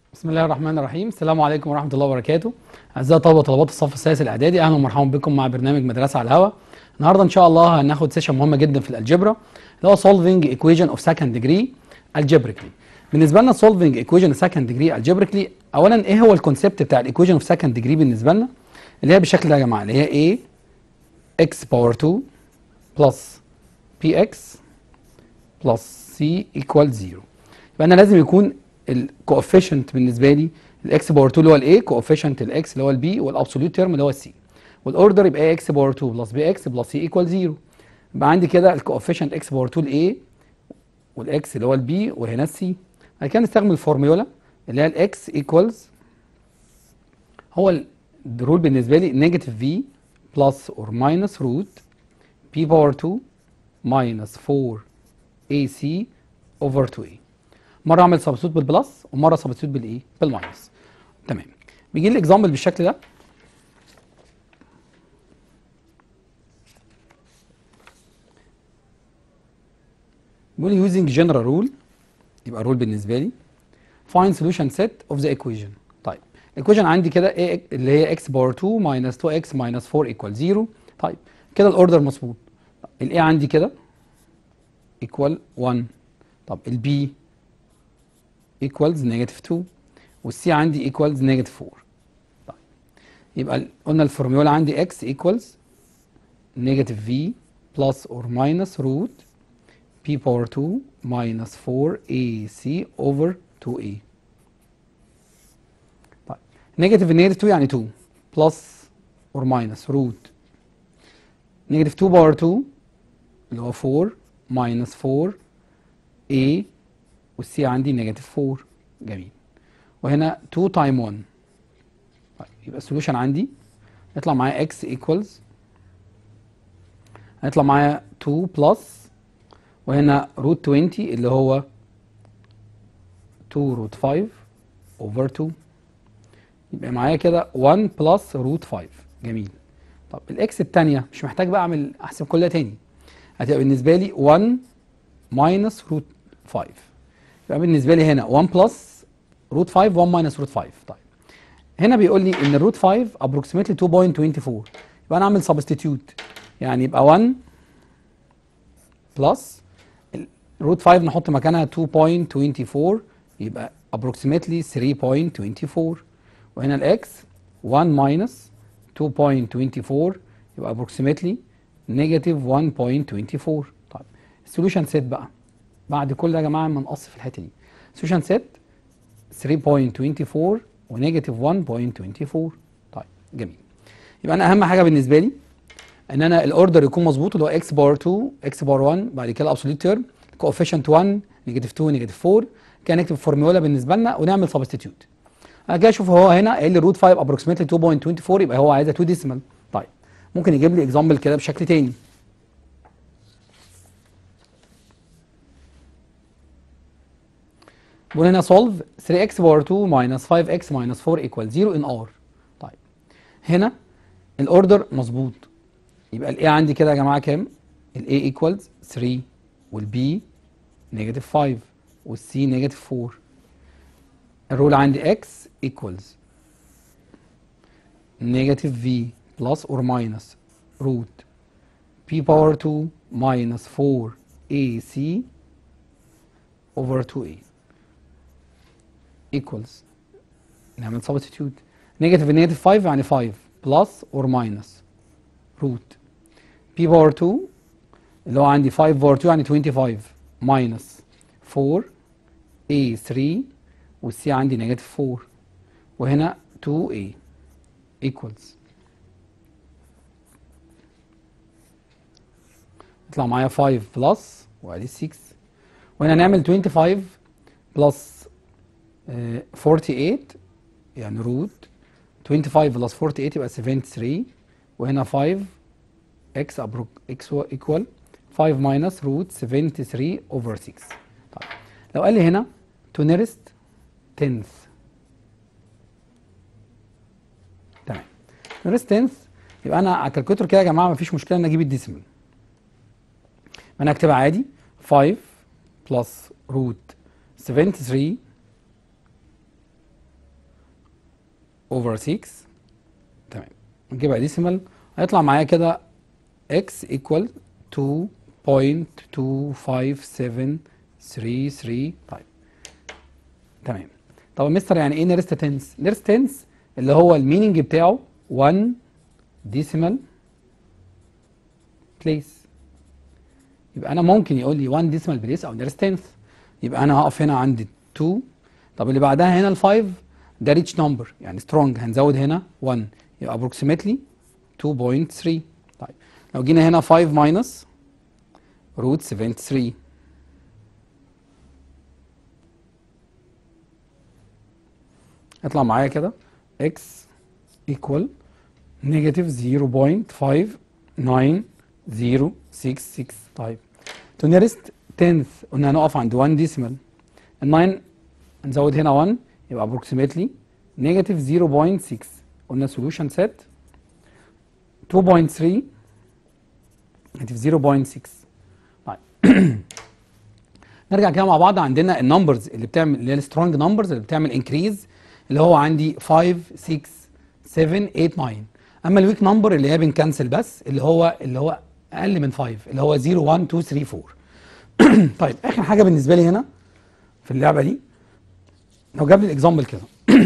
بسم الله الرحمن الرحيم السلام عليكم ورحمه الله وبركاته اعزائي طلبه وطلبات الصف السادس الاعدادي اهلا ومرحبا بكم مع برنامج مدرسه على الهواء النهارده ان شاء الله هناخد سيشن مهمه جدا في الالجبرا اللي هو solving equation of second degree algebraically بالنسبه لنا solving equation of second degree algebraically اولا ايه هو الكونسيبت بتاع الايكويشن of second degree بالنسبه لنا اللي هي بالشكل ده يا جماعه اللي هي a x power 2 plus px plus c equal 0 يبقى انا لازم يكون الكوفيشنت بالنسبه لي الاكس باور 2 اللي هو الاي كوفيشنت الاكس اللي هو البي والابسوليوت تيرم اللي هو السي والاوردر يبقى اي اكس باور 2 بلس بي اكس بلس سي ايكوال 0 يبقى عندي كده الكوفيشنت اكس باور 2 الاي والاكس اللي هو البي وهنا السي بعد كده نستخدم الفورميولا اللي هي الاكس ايكوالز هو الرول بالنسبه لي نيجاتيف في بلس اور ماينس روت بي باور 2 ماينس 4 اي سي اوفر 2 اي مره اعمل سبستيوت بالبلس ومره سبستيوت بالايه بالماينس تمام بيجي لي اكزامبل بالشكل ده بيقول لي using general rule يبقى رول بالنسبه لي find solution set of the equation طيب الايكويشن عندي كده a اللي هي x باور 2 minus 2x minus 4 equal 0 طيب كده الاوردر مظبوط الاي عندي كده equal 1 طب البي equals negative 2 والسي عندي equals negative 4 طيب يبقى قلنا الفورميولا عندي x equals negative v plus or minus root p power 2 minus 4ac over 2a طيب negative negative 2 يعني 2 plus or minus root negative 2 power 2 اللي هو 4 minus 4a والسي عندي نيجاتيف 4 جميل وهنا 2 تايم 1 طيب يبقى السوليوشن عندي يطلع معايا x ايكوالز هيطلع معايا 2 بلس وهنا روت 20 اللي هو 2 روت 5 اوفر 2 يبقى معايا كده 1 بلس روت 5 جميل طب الاكس الثانيه مش محتاج بقى اعمل احسب كلها تاني هتبقى بالنسبه لي 1 ماينس روت 5 يبقى بالنسبه لي هنا 1 بلس روت 5 1 ماينس روت 5 طيب هنا بيقول لي ان الروت 5 ابروكسيمتلي 2.24 يبقى انا اعمل سبستيتيوت يعني يبقى 1 بلس روت 5 نحط مكانها 2.24 يبقى ابروكسيمتلي 3.24 وهنا الاكس 1 ماينس 2.24 يبقى ابروكسيمتلي نيجاتيف 1.24 طيب السوليوشن سيت بقى بعد كل ده يا جماعه ما نقص في الحته دي سوليوشن سيت 3.24 ونيجاتيف 1.24 طيب جميل يبقى انا اهم حاجه بالنسبه لي ان انا الاوردر يكون مظبوط اللي هو اكس باور 2 اكس باور 1 بعد كده ابسوليوت تيرم كوفيشنت 1 نيجاتيف 2 نيجاتيف 4 كده نكتب فورمولا بالنسبه لنا ونعمل سبستيتيوت انا كده اشوف هو هنا قايل لي روت 5 ابروكسيمتلي 2.24 يبقى هو عايزها 2 ديسيمال طيب ممكن يجيب لي اكزامبل كده بشكل تاني بقول هنا solve 3x باور 2 minus 5x minus 4 equal 0 in R طيب هنا الاوردر مظبوط يبقى الاي عندي كده يا جماعه كام؟ الاي equals 3 والبي نيجاتيف 5 والسي نيجاتيف 4 الرول عندي x equals نيجاتيف v plus or minus root p power 2 minus 4ac over 2a equals نعمل substitute negative negative 5 يعني 5 plus or minus root p power 2 اللي هو عندي 5 power 2 يعني 25 minus 4 a 3 والسي عندي negative 4 وهنا 2a equals يطلع معايا 5 plus وادي 6 وهنا نعمل 25 plus 48 يعني روت 25 بلس 48 يبقى 73 وهنا 5 x ابروك x ايكوال 5 ماينس روت 73 اوفر 6 طيب لو قال لي هنا to nearest tenth تمام nearest tenth يبقى انا على الكالكوليتر كده يا جماعه مفيش مشكله ان اجيب الديسيمال ما انا اكتبها عادي 5 بلس روت 73 over 6 تمام نجيبها ديسيمال هيطلع معايا كده x equal 2.25733 طيب تمام طب يا مستر يعني ايه نيرست تنس نيرست تنس اللي هو الميننج بتاعه 1 ديسيمال بليس يبقى انا ممكن يقول لي 1 ديسيمال بليس او نيرست تنس يبقى انا هقف هنا عند 2 طب اللي بعدها هنا ال 5 ده ريتش نمبر يعني سترونج هنزود هنا 1 يبقى approximately 2.3 طيب لو جينا هنا 5 ماينس روت 73 يطلع معايا كده x equal negative 0.59066 طيب to nearest tenth قلنا هنقف عند 1 decimal ال 9 نزود هنا 1 يبقى approximately negative 0.6 قلنا solution set 2.3 negative 0.6 طيب نرجع كده مع بعض عندنا النمبرز اللي بتعمل اللي هي السترونج نمبرز اللي بتعمل انكريز اللي هو عندي 5 6 7 8 9 اما الويك نمبر اللي هي بنكنسل بس اللي هو اللي هو اقل من 5 اللي هو 0 1 2 3 4 طيب اخر حاجه بالنسبه لي هنا في اللعبه دي لو جاب لي الاكزامبل كده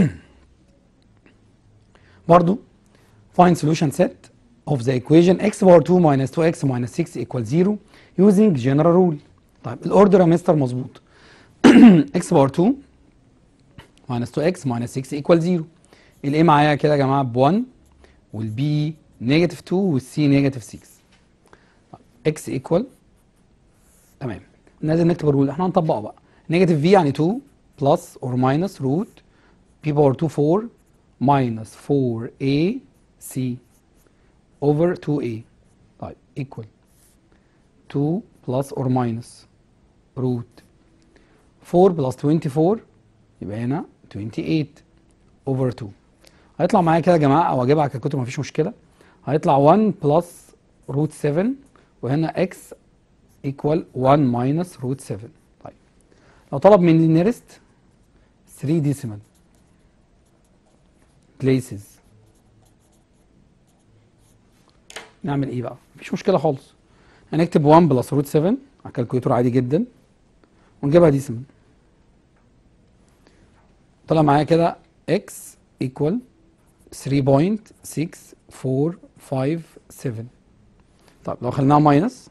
برضو find solution set of the equation x power 2 minus 2x minus 6 equals 0 using general rule طيب الاوردر يا مستر مظبوط x power 2 minus 2x minus 6 equals 0 الايه معايا كده يا جماعه ب 1 والبي نيجاتيف 2 والسي نيجاتيف 6 x equal تمام لازم نكتب الرول احنا هنطبقه بقى نيجاتيف في يعني 2 بلس اور ماينس روت بي باور 2 4 minus 4a c over 2a طيب equal 2 plus or minus root 4 plus 24 يبقى هنا 28 over 2 هيطلع معايا كده يا جماعه او اجيبها على الكالكوليتر مفيش مشكله هيطلع 1 plus root 7 وهنا x equal 1 minus root 7 طيب لو طلب مني nearest 3 decimal places نعمل ايه بقى مفيش مشكله خالص هنكتب 1 بلس روت 7 على الكالكوليتر عادي جدا ونجيبها ديسيمال طلع معايا كده x equal 3.6457 طب لو خليناها ماينس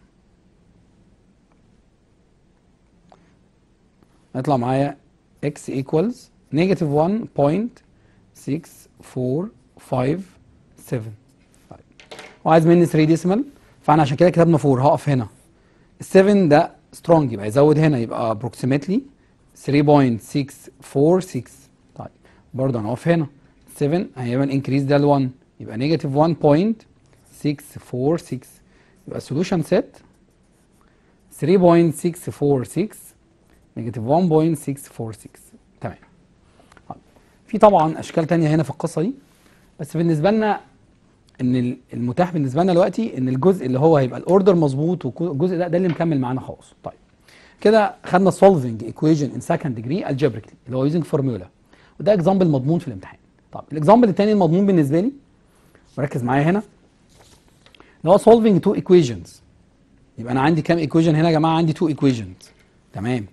هيطلع معايا x equals negative 1.6457 طيب وعايز مني 3 ديسيمال فانا عشان كده كتبنا 4 هقف هنا ال 7 ده سترونج يبقى يزود هنا يبقى approximately 3.646 طيب برضه انا اقف هنا 7 هيعمل انكريز ده ل 1 يبقى نيجاتيف 1.646 يبقى السولوشن سيت 3.646 نيجاتيف 1.646 تمام طيب. في طبعا اشكال تانية هنا في القصه دي بس بالنسبه لنا ان المتاح بالنسبه لنا دلوقتي ان الجزء اللي هو هيبقى الاوردر مظبوط والجزء ده ده اللي مكمل معانا خالص طيب كده خدنا solving equation in second degree algebraically اللي هو using formula وده اكزامبل مضمون في الامتحان طب الاكزامبل الثاني المضمون بالنسبه لي وركز معايا هنا اللي هو solving two equations يبقى انا عندي كام equation هنا يا جماعه عندي two equations تمام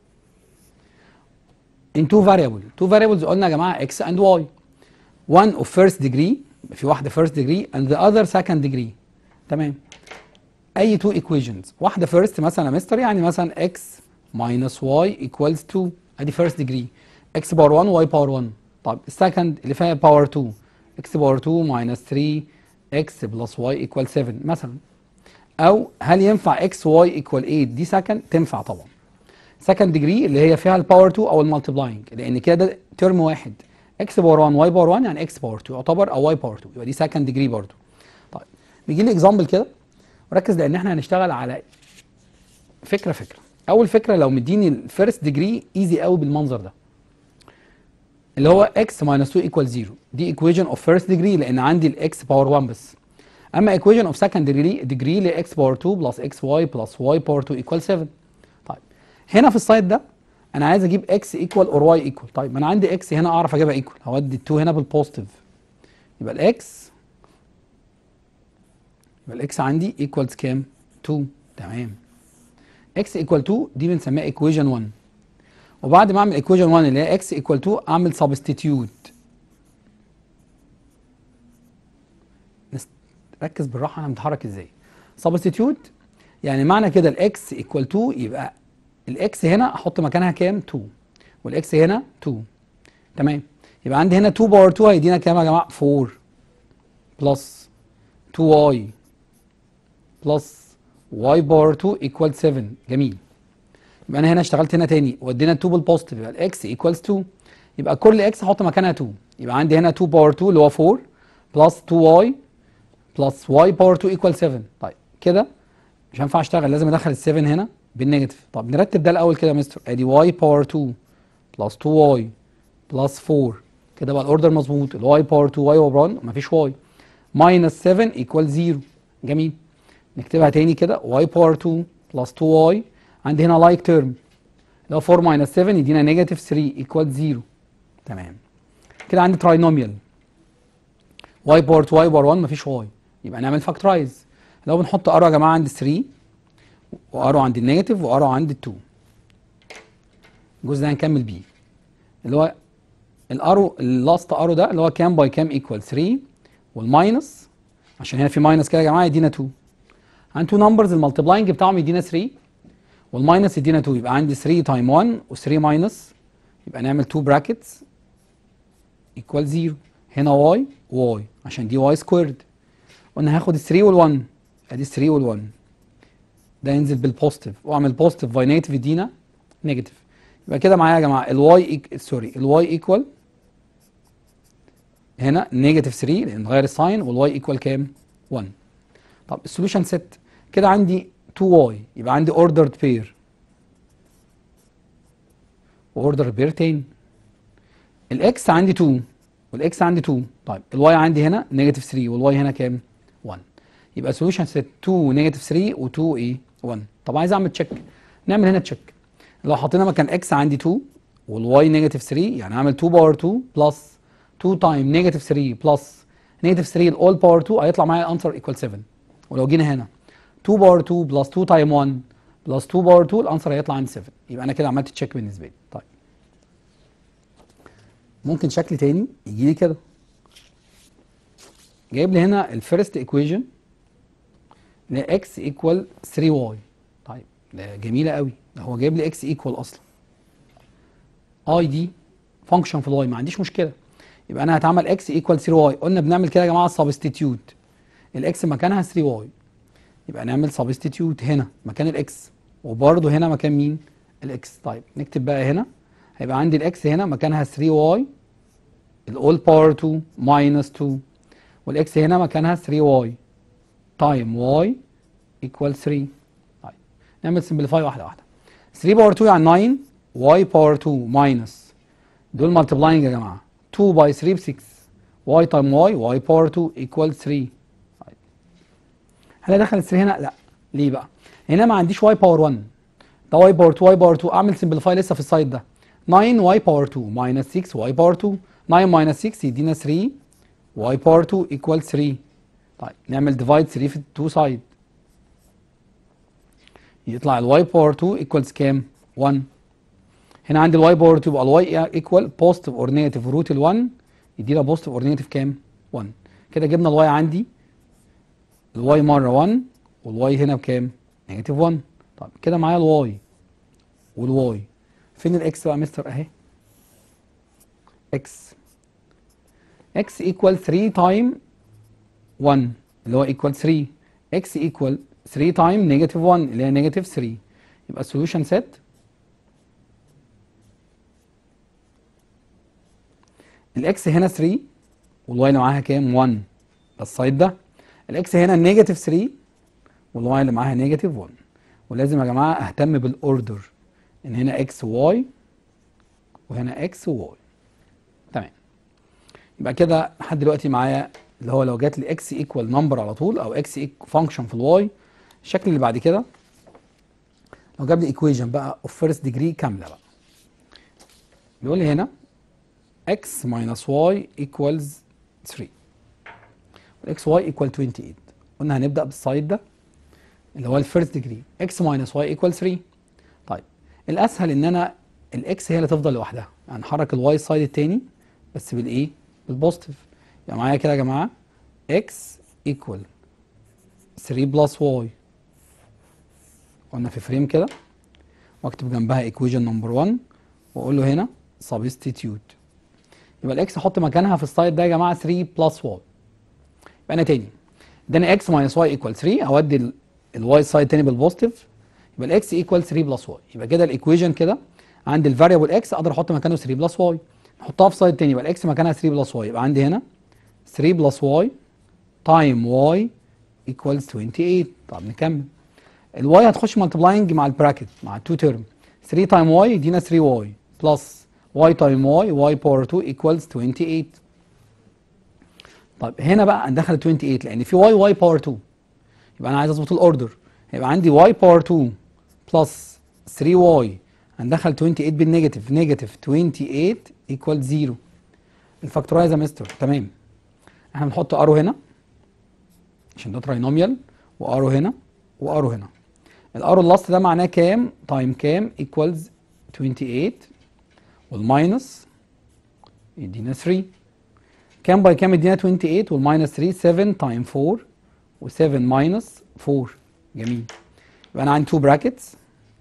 in two variable two variables قلنا يا جماعه x and y one of first degree في واحده first degree and the other second degree تمام اي two equations واحده first مثلا يا مستر يعني مثلا x minus y equals 2 ادي first degree x باور 1 y باور 1 طب السكند اللي فيها باور 2 x باور 2 minus 3 x plus y equals 7 مثلا او هل ينفع x y equal 8 دي سكند تنفع طبعا سكند ديجري اللي هي فيها الباور 2 او المالتبلاينج لان كده ده ترم واحد x باور 1 y باور 1 يعني x باور 2 يعتبر او y باور 2 يبقى دي سكند ديجري برضو طيب بيجي لي اكزامبل كده وركز لان احنا هنشتغل على فكره فكره اول فكره لو مديني الفيرست ديجري ايزي قوي بالمنظر ده اللي هو x minus 2 equals 0 دي equation of first degree لان عندي الاكس باور 1 بس اما equation of second degree degree ل x باور 2 plus xy plus y باور 2 equals 7 طيب هنا في السايد ده انا عايز اجيب اكس ايكوال اور واي ايكوال طيب ما انا عندي اكس هنا اعرف اجيبها ايكوال هودي ال 2 هنا بالبوزيتيف يبقى الاكس يبقى الاكس عندي ايكوالز كام 2 تمام اكس ايكوال 2 دي بنسميها ايكويشن 1 وبعد ما اعمل ايكويشن 1 اللي هي اكس ايكوال 2 اعمل سبستيتيوت ركز بالراحه انا متحرك ازاي سبستيتيوت يعني معنى كده الاكس ايكوال 2 يبقى الاكس هنا احط مكانها كام 2 والاكس هنا 2 تمام يبقى عندي هنا 2 باور 2 هيدينا كام يا جماعه 4 بلس 2 واي بلس واي باور 2 ايكوال 7 جميل يبقى انا هنا اشتغلت هنا تاني ودينا 2 بالبوزيتيف يبقى الاكس ايكوالز 2 يبقى كل اكس احط مكانها 2 يبقى عندي هنا 2 باور 2 اللي هو 4 بلس 2 واي بلس واي باور 2 ايكوال 7 طيب كده مش هينفع اشتغل لازم ادخل ال 7 هنا بالنيجاتيف طب نرتب ده الاول كده يا مستر ادي واي باور 2 بلس 2 واي بلس 4 كده بقى الاوردر مظبوط الواي باور 2 واي اوفر 1 مفيش واي ماينس 7 ايكوال 0 جميل نكتبها تاني كده واي باور 2 بلس 2 واي عندي هنا لايك تيرم اللي هو 4 ماينس 7 يدينا نيجاتيف 3 ايكوال 0 تمام كده عندي تراينوميال واي باور 2 واي باور 1 مفيش واي يبقى نعمل فاكترايز لو بنحط ارو يا جماعه عند 3 وارو عند النيجاتيف وارو عند ال 2 الجزء ده هنكمل بيه اللي هو الارو اللاست ارو ده اللي هو كام باي كام ايكوال 3 والماينس عشان هنا في ماينس كده يا جماعه يدينا 2 عند 2 نمبرز المالتبلاينج بتاعهم يدينا 3 والماينس يدينا 2 يبقى عندي 3 تايم 1 و3 ماينس يبقى نعمل 2 براكتس ايكوال 0 هنا واي واي عشان دي واي سكويرد قلنا هاخد ال 3 وال 1 ادي 3 وال 1 ده ينزل بالبوزيتيف واعمل بوزيتيف باي نيجاتيف يدينا نيجاتيف يبقى كده معايا يا جماعه الواي سوري الواي ايكوال هنا نيجاتيف 3 لان نغير الساين والواي ايكوال كام 1 طب السوليوشن سيت كده عندي 2 واي يبقى عندي اوردرد بير واوردر بير تاني الاكس عندي 2 والاكس عندي 2 طيب الواي عندي هنا نيجاتيف 3 والواي هنا كام 1 يبقى سوليوشن سيت 2 نيجاتيف 3 و2 ايه 1 طب عايز اعمل تشيك نعمل هنا تشيك لو حطينا مكان اكس عندي 2 والواي نيجاتيف 3 يعني هعمل 2 باور 2 بلس 2 تايم نيجاتيف 3 بلس نيجاتيف 3 الاول باور 2 هيطلع معايا الانسر ايكوال 7 ولو جينا هنا 2 باور 2 بلس 2 تايم 1 بلس 2 باور 2 الانسر هيطلع عندي 7 يبقى انا كده عملت تشيك بالنسبه لي طيب ممكن شكل تاني يجي لي كده جايب لي هنا الفيرست ايكويشن ل اكس ايكوال 3 واي طيب ده جميله قوي ده هو جايب لي اكس ايكوال اصلا اي دي فانكشن في الواي ما عنديش مشكله يبقى انا هتعمل اكس ايكوال 3 واي قلنا بنعمل كده يا جماعه سبستيتيوت الاكس مكانها 3 واي يبقى نعمل سبستيتيوت هنا مكان الاكس وبرده هنا مكان مين الاكس طيب نكتب بقى هنا هيبقى عندي الاكس هنا مكانها 3 واي الاول باور 2 ماينس 2 والاكس هنا مكانها 3 واي تايم واي ايكوال 3 طيب نعمل سمبليفاي واحده واحده 3 باور 2 يعني 9 واي باور 2 ماينس دول مالتبلاينج يا جماعه 2 باي 3 ب 6 واي تايم واي واي باور 2 ايكوال 3 طيب هل ادخل 3 هنا لا ليه بقى هنا ما عنديش واي باور 1 ده واي باور 2 واي باور 2 اعمل سمبليفاي لسه في السايد ده 9 واي باور 2 ماينس 6 واي باور 2 9 ماينس 6 يدينا 3 واي باور 2 ايكوال 3 طيب نعمل ديفايد 3 في التو سايد يطلع الواي باور 2 ايكوالز كام 1 هنا عندي الواي باور 2 يبقى الواي ايكوال بوزيتيف اور نيجاتيف روت ال 1 يدينا بوزيتيف اور نيجاتيف كام 1 كده جبنا الواي عندي الواي مره 1 والواي هنا بكام نيجاتيف 1 طيب كده معايا الواي والواي فين الاكس بقى يا مستر اهي اكس اكس ايكوال 3 تايم 1 اللي هو ايكوال 3 اكس ايكوال 3 تايم نيجاتيف 1 اللي هي نيجاتيف 3 يبقى السوليوشن سيت الاكس هنا 3 والواي اللي معاها كام 1 ده السايد ده الاكس هنا نيجاتيف 3 والواي اللي معاها نيجاتيف 1 ولازم يا جماعه اهتم بالاوردر ان هنا اكس واي وهنا اكس وواي تمام يبقى كده لحد دلوقتي معايا اللي هو لو جات لي اكس ايكوال نمبر على طول او اكس فانكشن في الواي الشكل اللي بعد كده لو جاب لي ايكويشن بقى اوف فيرست ديجري كامله بقى بيقول لي هنا x minus y equals 3 x y equal 28 قلنا هنبدأ بالسايد ده اللي هو الفيرست ديجري x minus y equal 3 طيب الأسهل إن أنا الإكس هي اللي تفضل لوحدها يعني نحرك الواي سايد التاني بس بالإيه؟ بالبوزيتيف يعني معايا كده يا جماعة x equal 3 بلس y قلنا في فريم كده واكتب جنبها equation نمبر 1 واقول له هنا substitute يبقى الاكس احط مكانها في السايد ده يا جماعه 3 بلس واي يبقى انا تاني اداني اكس ماينس واي ايكوال 3 اودي الواي سايد تاني بالبوزيتيف يبقى الاكس ايكوال 3 بلس واي يبقى كده الايكويشن كده عندي الفاريبل اكس اقدر احط مكانه 3 بلس واي نحطها في سايد تاني يبقى الاكس مكانها 3 بلس واي يبقى عندي هنا 3 بلس واي تايم واي ايكوالز 28 طب نكمل الواي هتخش مالتبلاينج مع البراكت مع التو تيرم 3 تايم واي يدينا 3 واي بلس y تايم y y باور 2 equals 28 طيب هنا بقى ندخل 28 لان في y y باور 2 يبقى انا عايز اظبط الاوردر هيبقى عندي y باور 2 بلس 3y هندخل 28 بالنيجاتيف نيجاتيف 28 equals 0 الفاكتورايز يا مستر تمام احنا بنحط ارو هنا عشان ده تراينوميال وارو هنا وارو هنا الارو اللاست ده معناه كام تايم كام equals 28 والماينس يدينا 3 كام باي كام يدينا 28 والماينس 3 7 تايم 4 و7 ماينس 4 جميل يبقى انا عندي 2 براكتس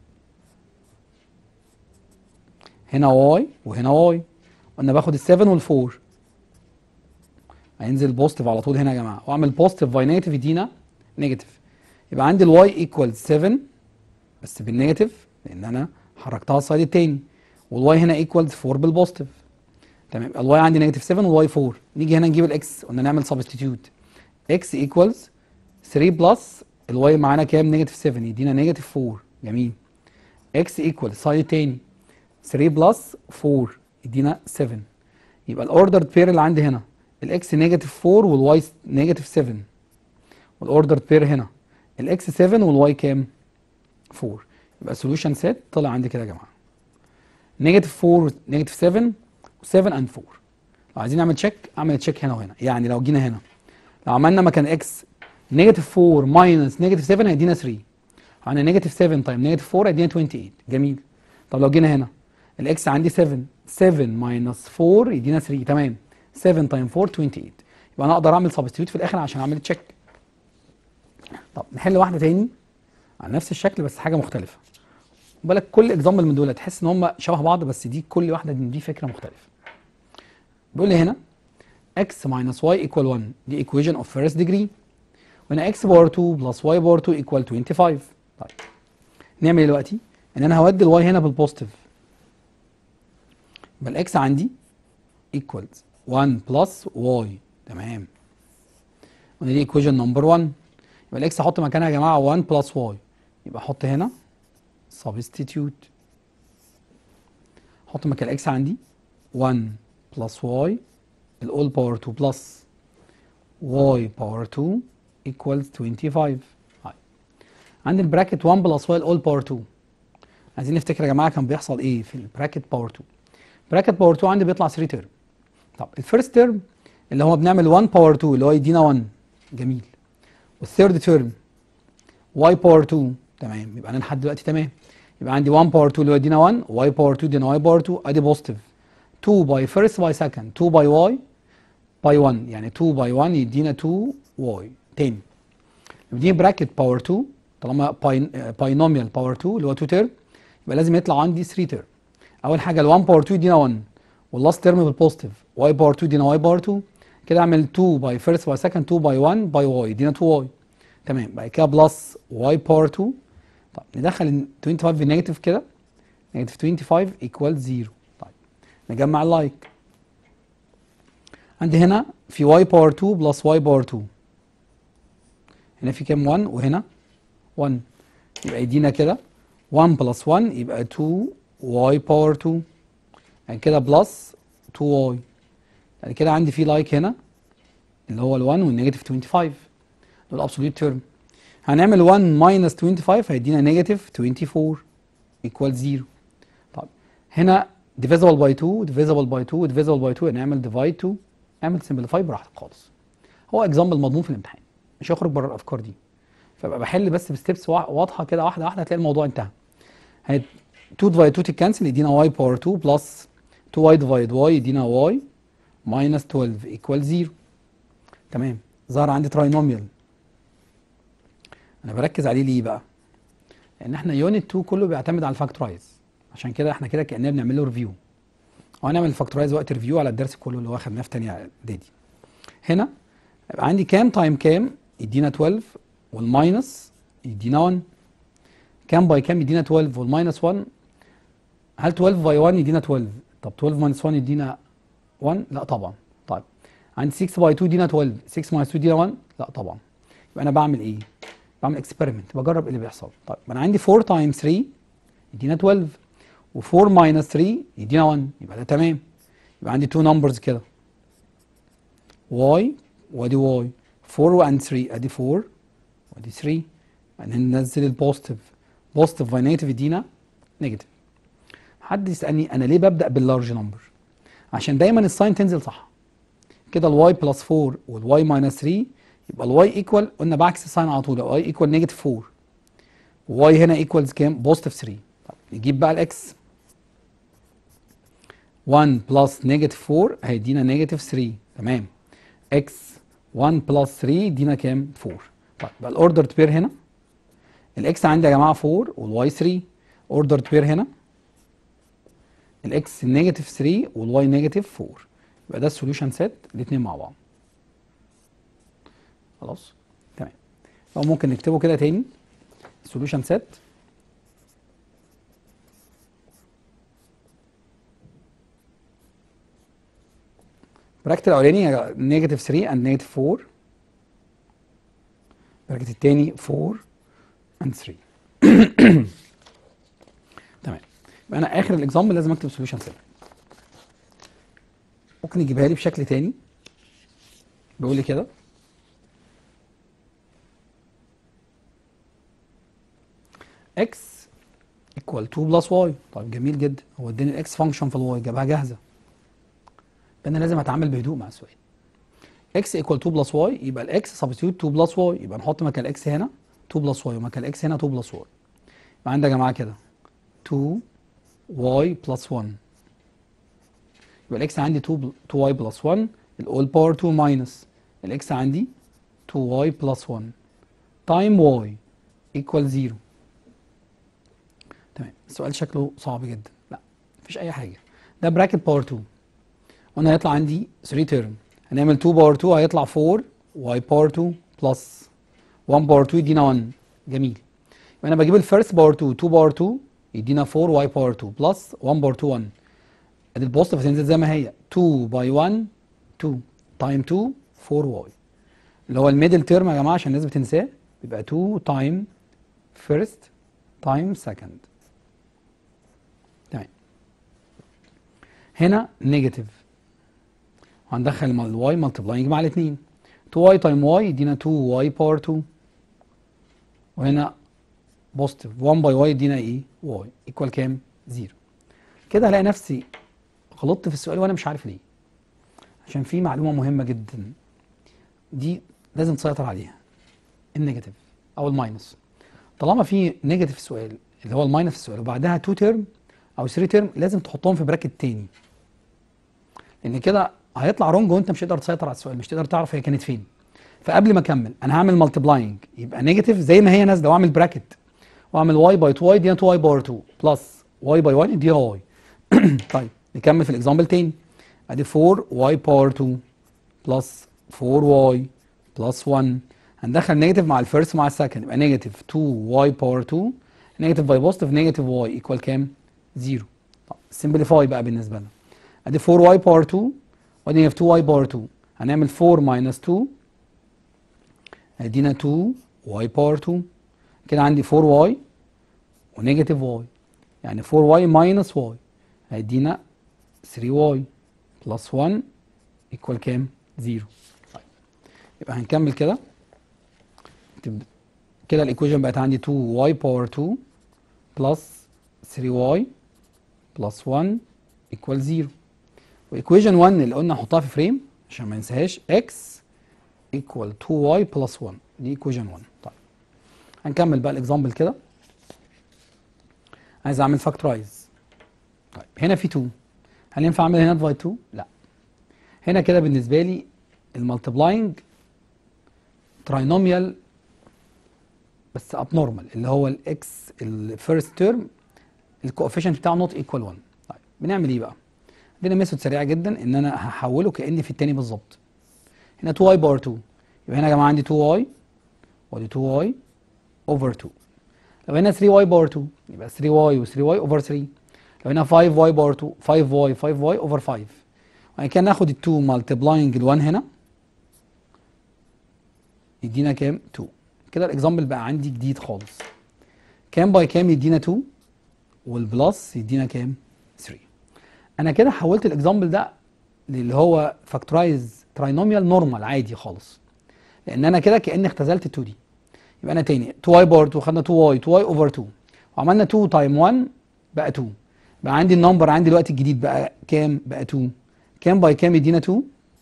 هنا واي وهنا واي قلنا باخد ال 7 وال 4 هينزل بوزيتيف على طول هنا يا جماعه واعمل بوزيتيف باي نيجاتيف يدينا نيجاتيف يبقى عندي الواي ايكوال 7 بس بالنيجاتيف لان انا حركتها السايد التاني والواي هنا ايكوالز 4 بالبوزيتيف تمام الواي عندي نيجاتيف 7 والواي 4 نيجي هنا نجيب الاكس قلنا نعمل سبستيتيوت اكس ايكوالز 3 بلس الواي معانا كام نيجاتيف 7 يدينا نيجاتيف 4 جميل اكس ايكوال سايد تاني 3 بلس 4 يدينا 7 يبقى الاوردرد بير اللي عندي هنا الاكس نيجاتيف 4 والواي نيجاتيف 7 والاوردرد بير هنا الاكس 7 والواي كام 4 يبقى السوليوشن سيت طلع عندي كده يا جماعه نيجاتيف 4 نيجاتيف 7 و7 اند 4 لو عايزين نعمل تشيك اعمل تشيك هنا وهنا يعني لو جينا هنا لو عملنا مكان اكس نيجاتيف 4 ماينس نيجاتيف 7 هيدينا 3 عندنا نيجاتيف 7 تايم نيجاتيف 4 هيدينا 28 جميل طب لو جينا هنا الاكس عندي 7 7 ماينس 4 يدينا 3 تمام 7 تايم 4 28 يبقى انا اقدر اعمل سبستيوت في الاخر عشان اعمل تشيك طب نحل واحده تاني على نفس الشكل بس حاجه مختلفه بالك كل اكزامبل من دول تحس ان هم شبه بعض بس دي كل واحده من دي فكره مختلفه بيقول لي هنا x minus y equal 1 دي equation of first degree وهنا x باور 2 plus y باور 2 equal 25 طيب نعمل ايه دلوقتي ان انا هودي الواي هنا بالبوزيتيف يبقى الاكس عندي equals 1 plus y تمام وهنا دي equation نمبر 1 يبقى الاكس احط مكانها يا جماعه 1 plus y يبقى احط هنا substitute احط مكان الاكس عندي 1 بلس واي الاول باور 2 بلس واي باور 2 equals 25 هاي عندي البراكت 1 بلس واي الاول باور 2 عايزين نفتكر يا جماعه كان بيحصل ايه في البراكت باور 2 براكت باور 2 عندي بيطلع 3 ترم طب الفيرست ترم اللي هو بنعمل 1 باور 2 اللي هو يدينا 1 جميل والثيرد ترم واي باور 2 تمام يبقى انا لحد دلوقتي تمام يبقى عندي 1 باور 2 اللي هو يدينا 1 واي باور 2 يدينا واي باور 2 ادي بوزيتيف 2 باي فيرست باي سكند 2 باي واي باي 1 يعني 2 باي 1 يدينا 2 واي تاني دي براكت باور 2 طالما باينوميال باور 2 اللي هو 2 تيرم يبقى لازم يطلع عندي 3 تيرم اول حاجه ال 1 باور 2 يدينا 1 واللاست تيرم بالبوزيتيف واي باور 2 يدينا واي باور 2 كده اعمل 2 باي فيرست باي سكند 2 باي 1 باي واي يدينا 2 واي تمام بعد كده بلس واي باور 2 طب ندخل ال 25 في نيجاتيف كده نيجاتيف 25 ايكوال 0 طيب نجمع اللايك عندي هنا في واي باور 2 بلس واي باور 2 هنا في كام 1 وهنا 1 يبقى يدينا كده 1 بلس 1 يبقى 2 واي باور 2 يعني كده بلس 2 واي يعني كده عندي في لايك هنا اللي هو ال 1 والنيجاتيف 25 دول ابسوليوت تيرم هنعمل 1 ماينس 25 هيدينا نيجاتيف 24 ايكوال 0 طب هنا divisible by 2 divisible by 2 divisible by 2 نعمل divide 2 اعمل simplify براحتك خالص هو اكزامبل مضمون في الامتحان مش هيخرج بره الافكار دي فبقى بحل بس بستبس واضحه كده واحده واحده هتلاقي الموضوع انتهى هي 2 ديفايد 2 تتكنسل يدينا y باور 2 بلس 2y ديفايد y يدينا y ماينس 12 ايكوال 0 تمام ظهر عندي تراينوميال انا بركز عليه ليه بقى لان احنا يونت 2 كله بيعتمد على الفاكتورايز عشان كده احنا كده كاننا بنعمل له ريفيو وهنعمل الفاكتورايز وقت ريفيو على الدرس كله اللي هو خدناه في ثانيه اعدادي هنا يبقى عندي كام تايم كام يدينا 12 والماينس يدينا 1 كام باي كام يدينا 12 والماينس 1 هل 12 باي 1 يدينا 12 طب 12 ماينس 1 يدينا 1 لا طبعا طيب عندي 6 باي 2 يدينا 12 6 ماينس 2 يدينا 1 لا طبعا يبقى انا بعمل ايه بعمل اكسبيرمنت بجرب ايه اللي بيحصل طيب انا عندي 4 تايم 3 يدينا 12 و4 ماينس 3 يدينا 1 يبقى ده تمام يبقى عندي 2 نمبرز كده y وادي y 4 وان 3 ادي 4 وادي 3 بعدين ننزل البوزيتيف بوزيتيف باي نيجاتيف يدينا نيجاتيف حد يسالني انا ليه ببدا باللارج نمبر عشان دايما الساين تنزل صح كده الواي بلس 4 والواي ماينس 3 يبقى الواي ايكوال قلنا بعكس الساين على طول الواي ايكوال نيجاتيف 4 واي هنا ايكوالز كام بوزيتيف 3 طب نجيب بقى الاكس 1 بلس نيجاتيف 4 هيدينا نيجاتيف 3 تمام اكس 1 بلس 3 يدينا كام 4 طيب يبقى الاوردر بير هنا الاكس عندي يا جماعه 4 والواي 3 اوردر بير هنا الاكس نيجاتيف 3 والواي نيجاتيف 4 يبقى ده السوليوشن سيت الاثنين مع بعض خلاص تمام او ممكن نكتبه كده تاني سوليوشن سيت براكت الاولاني نيجاتيف 3 اند نيجاتيف 4 براكت التاني 4 اند 3 تمام يبقى انا اخر الاكزامبل لازم اكتب سوليوشن سيت ممكن يجيبها لي بشكل تاني بيقول لي كده x equal 2 بلس y طيب جميل جدا هو اداني الاكس فانكشن في الواي جابها جاهزه انا لازم اتعامل بهدوء مع السؤال x equal 2 بلس y يبقى الاكس سبستيوت 2 بلس y يبقى نحط مكان الاكس هنا 2 بلس y ومكان الاكس هنا 2 بلس y يبقى عندي يا جماعه كده 2 y بلس 1 يبقى الاكس عندي 2 2y بلس 1 الاول باور 2 ماينس الاكس عندي 2y بلس 1 تايم y ايكوال 0 تمام السؤال شكله صعب جدا لا مفيش اي حاجه ده براكت باور 2 وانا هيطلع عندي 3 تيرم هنعمل 2 باور 2 هيطلع 4 y باور 2 بلس 1 باور 2 يدينا 1 جميل يبقى انا بجيب الفيرست باور 2 2 باور 2 يدينا 4 y باور 2 بلس 1 باور 2 1 ادي البوزيتيف هتنزل زي ما هي 2 باي 1 2 تايم 2 4 y اللي هو الميدل تيرم يا جماعه عشان الناس بتنساه بيبقى 2 تايم فيرست تايم سكند تمام هنا نيجاتيف هندخل الواي ملتبلاينج مع الاثنين 2y تايم y يدينا 2y باور 2 وهنا بوزيتيف 1 باي y يدينا ايه y ايكوال كام 0 كده هلاقي نفسي غلطت في السؤال وانا مش عارف ليه عشان في معلومه مهمه جدا دي لازم تسيطر عليها النيجاتيف او الماينس طالما في نيجاتيف في السؤال اللي هو الماينس في السؤال وبعدها 2 تيرم او 3 تيرم لازم تحطهم في براكت تاني لان كده هيطلع رونج وانت مش هتقدر تسيطر على السؤال مش تقدر تعرف هي كانت فين فقبل ما اكمل انا هعمل مالتبلاينج يبقى نيجاتيف زي ما هي نازله واعمل براكت واعمل واي باي 2 واي دي 2 واي باور 2 بلس واي باي 1 دي واي طيب نكمل في الاكزامبل تاني ادي 4 واي باور 2 بلس 4 واي بلس 1 هندخل نيجاتيف مع الفيرست مع السكند يبقى نيجاتيف 2 واي باور 2 نيجاتيف باي بوزيتيف نيجاتيف واي ايكوال كام؟ 0 طب سمبليفاي بقى بالنسبه لنا ادي 4 واي باور 2 وادي 2 واي باور 2 هنعمل 4 ماينس 2 هيدينا 2 واي باور 2 كده عندي 4 واي ونيجاتيف واي يعني 4 واي ماينس واي هيدينا 3 واي بلس 1 ايكوال كام؟ 0 طيب يبقى هنكمل كده كده الايكويشن بقت عندي 2 واي باور 2 بلس 3 واي بلس 1 equal 0 وايكويشن 1 اللي قلنا نحطها في فريم عشان ما ننساهاش x equal 2y plus 1 دي ايكويشن 1 طيب هنكمل بقى الاكزامبل كده عايز اعمل فاكتورايز طيب هنا في 2 هل ينفع اعمل هنا ديفايد 2 لا هنا كده بالنسبه لي المالتبلاينج تراينوميال بس اب نورمال اللي هو الاكس الفيرست تيرم الكوفيشنت بتاعه نوت ايكوال 1 طيب بنعمل ايه بقى عندنا ميثود سريعه جدا ان انا هحوله كاني في التاني بالظبط هنا 2y باور 2 يبقى هنا يا جماعه عندي 2y وادي 2y اوفر 2 لو هنا 3y باور 2 يبقى 3y و 3y اوفر 3 لو هنا 5y باور 2 5y 5y اوفر 5 وبعد كده ناخد ال 2 مالتبلاينج ال 1 هنا يدينا كام 2 كده الاكزامبل بقى عندي جديد خالص كام باي كام يدينا 2 والبلس يدينا كام 3 انا كده حولت الاكزامبل ده اللي هو فاكتورايز تراينوميال نورمال عادي خالص لان انا كده كاني اختزلت 2 دي يبقى انا تاني 2y باور 2 خدنا 2y 2y اوفر 2 وعملنا 2 تايم 1 بقى 2 بقى عندي النمبر عندي دلوقتي الجديد بقى كام بقى 2 كام باي كام يدينا 2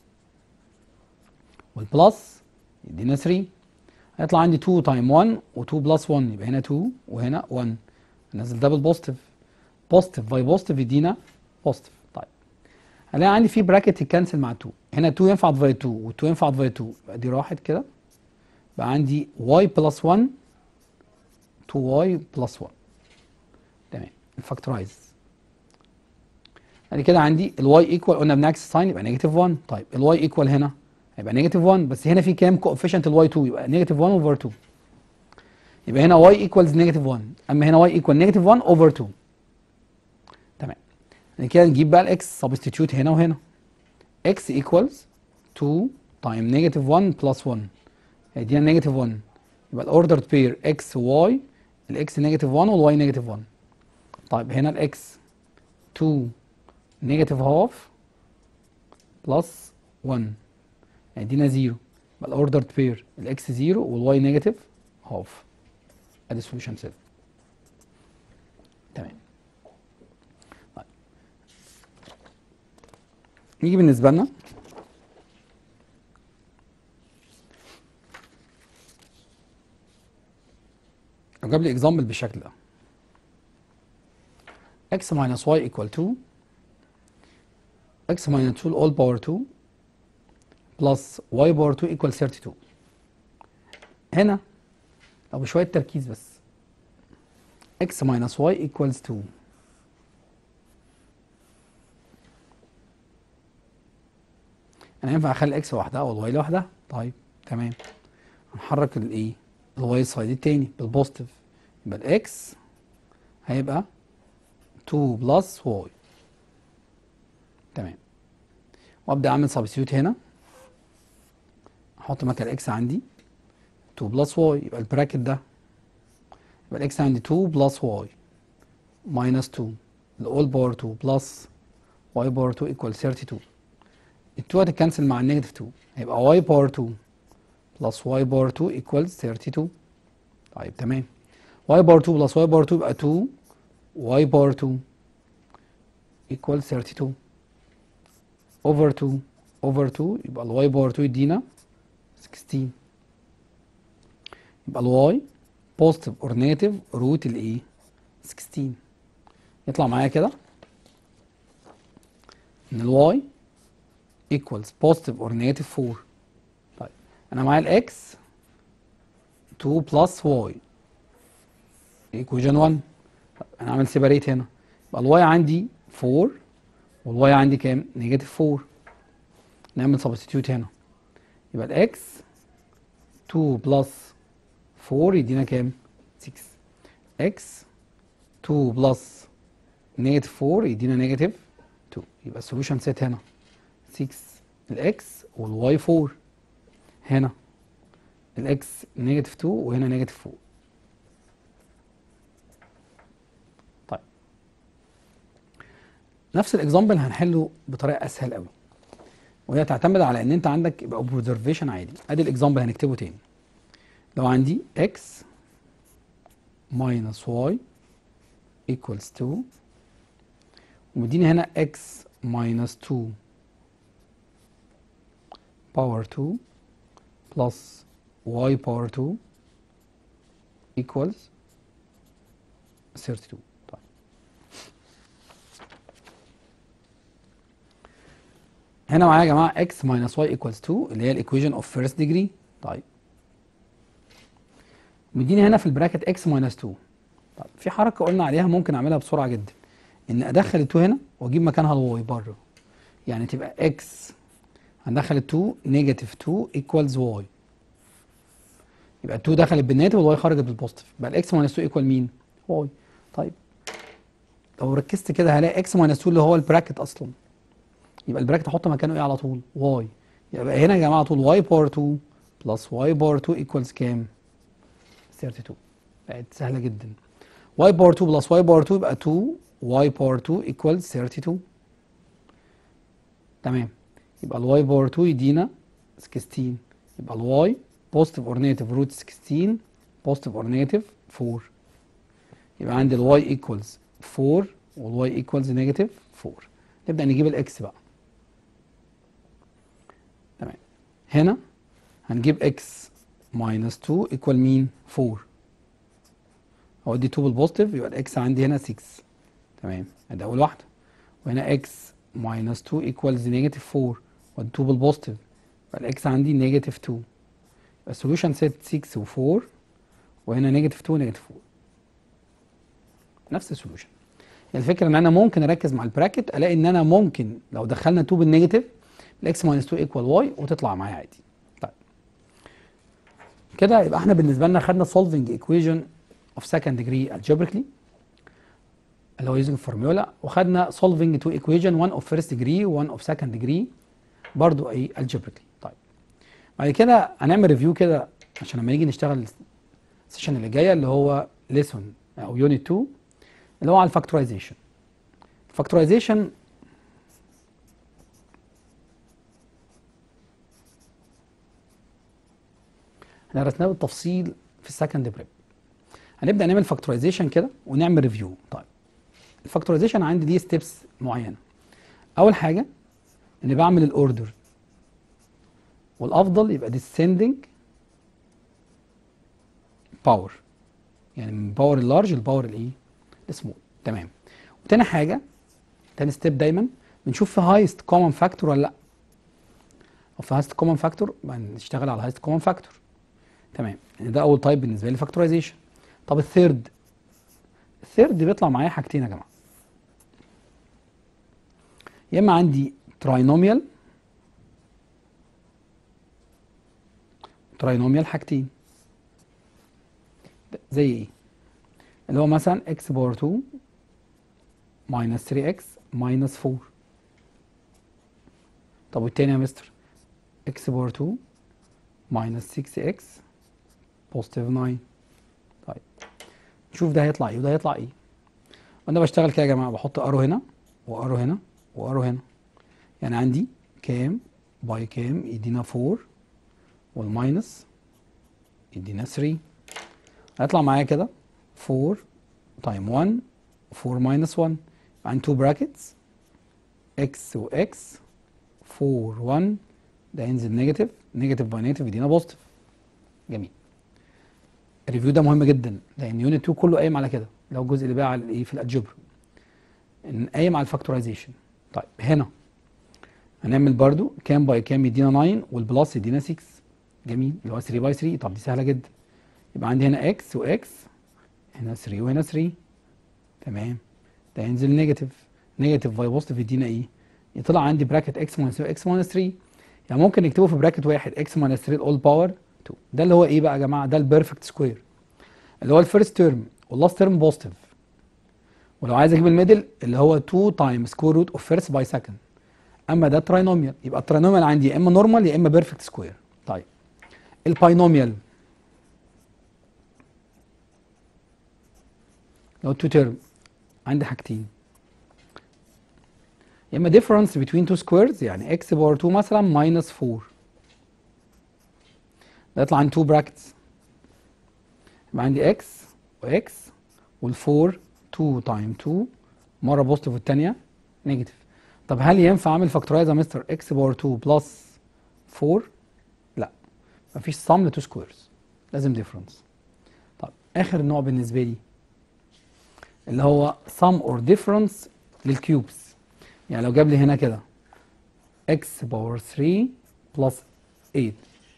والبلس يدينا 3 هيطلع عندي 2 تايم 1 و2 بلس 1 يبقى هنا 2 وهنا 1 نزل ده بالبوزيتيف بوزيتيف باي بوزيتيف يدينا بوزيتيف طيب هلاقي عندي في براكت يتكنسل مع 2 هنا 2 ينفع ديفايد 2 و2 ينفع ديفايد 2 يبقى دي راحت كده بقى عندي y بلس 1 2y بلس 1 تمام الفاكتورايز بعد كده عندي الواي ايكوال قلنا بنعكس الساين يبقى نيجاتيف 1 طيب الواي ايكوال هنا هيبقى نيجاتيف 1 بس هنا في كام كوفيشنت الواي 2 يبقى نيجاتيف 1 اوفر 2 يبقى هنا واي ايكوالز نيجاتيف 1 اما هنا واي ايكوال نيجاتيف 1 اوفر 2 تمام بعد كده نجيب بقى الاكس سبستيتيوت هنا وهنا اكس ايكوالز 2 تايم نيجاتيف 1 بلس 1 هيدينا نيجاتيف 1 يبقى الاوردرد بير اكس واي الاكس نيجاتيف 1 والواي نيجاتيف 1 طيب هنا الاكس 2 نيجاتيف هاف بلس 1 هيدينا 0 يبقى الاوردرد بير الاكس 0 والواي نيجاتيف هاف ادي سوليوشن سيت تمام طيب نيجي بالنسبه لنا لو جاب لي اكزامبل بالشكل ده x minus y equal 2 x minus 2 all power 2 plus y power 2 equal 32 هنا لو بشوية تركيز بس x minus y equals 2 انا ينفع اخلي x لوحدها والواي لوحدها طيب تمام هنحرك الايه الواي سايد التاني بالبوزيتيف يبقى الاكس هيبقى 2 بلس واي تمام وابدا اعمل سبستيوت هنا احط مكان الاكس عندي 2 بلس واي يبقى البراكت ده يبقى الاكس عندي 2 بلس واي ماينس 2 الاول باور 2 بلس واي باور 2 ايكوال 32 ال 2 هتتكنسل مع النيجاتيف 2 هيبقى واي باور 2 بلس y باور 2 equals 32 طيب تمام y باور 2 بلس y باور 2 يبقى 2 y باور 2 equals 32 over 2 over 2 يبقى ال y باور 2 يدينا 16 يبقى ال y positive or negative root الايه 16 يطلع معايا كده ان ال y equals positive or negative 4 انا معايا الاكس 2 بلس واي ايكويجن 1 انا عامل سيباريت هنا يبقى الواي عندي 4 والواي عندي كام نيجاتيف 4 نعمل سبستيتيوت هنا يبقى الاكس 2 بلس 4 يدينا كام 6 اكس 2 بلس نيجاتيف 4 يدينا نيجاتيف 2 يبقى السوليوشن سيت هنا 6 الاكس والواي 4 هنا الاكس نيجاتيف 2 وهنا نيجاتيف 4 طيب نفس الاكزامبل هنحله بطريقه اسهل قوي وهي تعتمد على ان انت عندك يبقى اوبزرفيشن عادي ادي الاكزامبل هنكتبه تاني لو عندي x minus y equals 2 ومديني هنا x minus 2 power 2 plus y power 2 equals 32 طيب هنا معايا يا جماعه x minus y equals 2 اللي هي الايكويشن اوف first degree طيب مديني هنا في البراكت x minus 2 طيب في حركه قلنا عليها ممكن اعملها بسرعه جدا ان ادخل ال 2 هنا واجيب مكانها الواي بره يعني تبقى x هندخل ال 2 نيجاتيف 2 ايكوالز واي يبقى ال 2 دخلت بالنيجاتيف والواي خرجت بالبوزيتيف يبقى الاكس ماينس 2 ايكوال مين؟ واي طيب لو ركزت كده هلاقي اكس ماينس 2 اللي هو البراكت اصلا يبقى البراكت احط مكانه ايه على طول؟ واي يبقى هنا يا جماعه على طول واي باور 2 بلس واي باور 2 ايكوالز كام؟ 32 بقت سهله جدا واي باور 2 بلس واي باور 2 يبقى 2 واي باور 2 ايكوالز 32 تمام يبقى الواي باور 2 يدينا 16 يبقى الواي بوزيتيف اور نيجاتيف روت 16 بوزيتيف اور نيجاتيف 4 يبقى عندي الواي ايكوالز 4 والواي ايكوالز نيجاتيف 4 نبدا نجيب الاكس بقى تمام هنا هنجيب اكس ماينس 2 ايكوال مين 4 اودي 2 بالبوزيتيف يبقى الاكس عندي هنا 6 تمام ادي اول واحده وهنا اكس ماينس 2 ايكوالز نيجاتيف 4 ودي 2 بالبوزيتيف يبقى الاكس عندي نيجاتيف 2 يبقى السوليوشن سيت 6 و4 وهنا نيجاتيف 2 نيجاتيف 4 نفس السوليوشن الفكره ان انا ممكن اركز مع البراكت الاقي ان انا ممكن لو دخلنا 2 بالنيجاتيف الاكس ماينس 2 ايكوال واي وتطلع معايا عادي طيب كده يبقى احنا بالنسبه لنا خدنا solving equation of second degree algebraically اللي هو using formula وخدنا solving to equation one of first degree one of second degree برضو ايه algebraically طيب بعد كده هنعمل ريفيو كده عشان لما نيجي نشتغل السيشن اللي جايه اللي هو lesson او يونت 2 اللي هو على الفاكتورايزيشن الفاكتورايزيشن احنا درسناه بالتفصيل في السكند بريب هنبدا نعمل فاكتورايزيشن كده ونعمل ريفيو طيب الفاكتورايزيشن عندي دي ستيبس معينه اول حاجه اني بعمل الاوردر والافضل يبقى descending باور يعني من باور اللارج لباور الايه السمول تمام وتاني حاجه تاني ستيب دايما بنشوف في هايست كومن فاكتور ولا لا لو في هايست كومن فاكتور بنشتغل على هايست كومن فاكتور تمام يعني ده اول تايب بالنسبه لي فاكتورايزيشن طب الثيرد الثيرد بيطلع معايا حاجتين يا جماعه يا اما عندي تراينوميال تراينوميال حاجتين زي ايه اللي هو مثلا x باور 2 ماينس 3x ماينس 4 طب والتاني يا مستر x باور 2 ماينس 6x بوزيتيف 9 طيب نشوف ده هيطلع ايه وده هيطلع ايه وانا بشتغل كده يا جماعه بحط ارو هنا وارو هنا وارو هنا يعني عندي كام باي كام يدينا 4 والماينس يدينا 3 هيطلع معايا كده 4 تايم 1 4 ماينس 1 عندي 2 براكتس x و x 4 1 ده ينزل نيجاتيف نيجاتيف باي نيجاتيف يدينا بوزيتيف جميل الريفيو ده مهم جدا لان يونت 2 كله قايم على كده لو الجزء اللي بقى على الايه في الالجبر ان قايم على الفاكتورايزيشن طيب هنا هنعمل برضو كام باي كام يدينا 9 والبلس يدينا 6 جميل اللي هو 3 باي 3 طب دي سهله جدا يبقى عندي هنا اكس واكس هنا 3 وهنا 3 تمام ده ينزل نيجاتيف نيجاتيف باي بوزيتيف يدينا ايه؟ يطلع عندي براكت اكس ماينس اكس ماينس 3 يعني ممكن نكتبه في براكت واحد اكس ماينس 3 اول باور 2 ده اللي هو ايه بقى يا جماعه؟ ده البيرفكت سكوير اللي هو الفيرست تيرم واللاست تيرم بوزيتيف ولو عايز اجيب الميدل اللي هو 2 تايم سكوير روت اوف فيرست باي سكند اما ده تراينوميال يبقى التراينوميال عندي يا اما نورمال يا اما بيرفكت سكوير طيب الباينوميال لو تو تيرم عندي حاجتين يا اما difference between two squares يعني x باور 2 مثلا minus 4 ده يطلع عندي 2 brackets يبقى عندي x و x وال 4 2 تايم 2 مره بوزيتيف والثانيه نيجاتيف طب هل ينفع اعمل فاكتورايز يا مستر اكس باور 2 بلس 4 لا مفيش سم لتو سكويرز لازم ديفرنس طب اخر نوع بالنسبه لي اللي هو sum or difference للكيوبس يعني لو جاب لي هنا كده x باور 3 بلس 8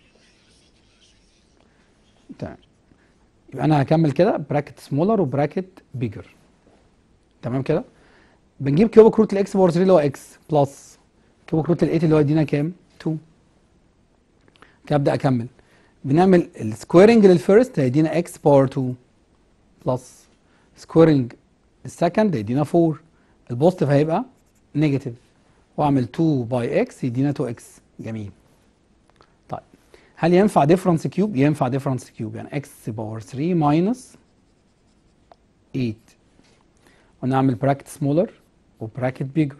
تمام يبقى انا هكمل كده براكت سمولر وبراكت بيجر تمام كده بنجيب كيوبك روت الاكس باور 3 اللي هو اكس بلس كيوبك روت ال 8 اللي هو يدينا كام 2 كده ابدا اكمل بنعمل السكويرنج للفيرست هيدينا اكس باور 2 بلس سكويرنج السكند هيدينا 4 البوزيتيف هيبقى نيجاتيف واعمل 2 باي اكس يدينا 2 اكس جميل طيب هل ينفع ديفرنس كيوب ينفع ديفرنس كيوب يعني اكس باور 3 ماينس 8 ونعمل براكت سمولر وبراكت بيجر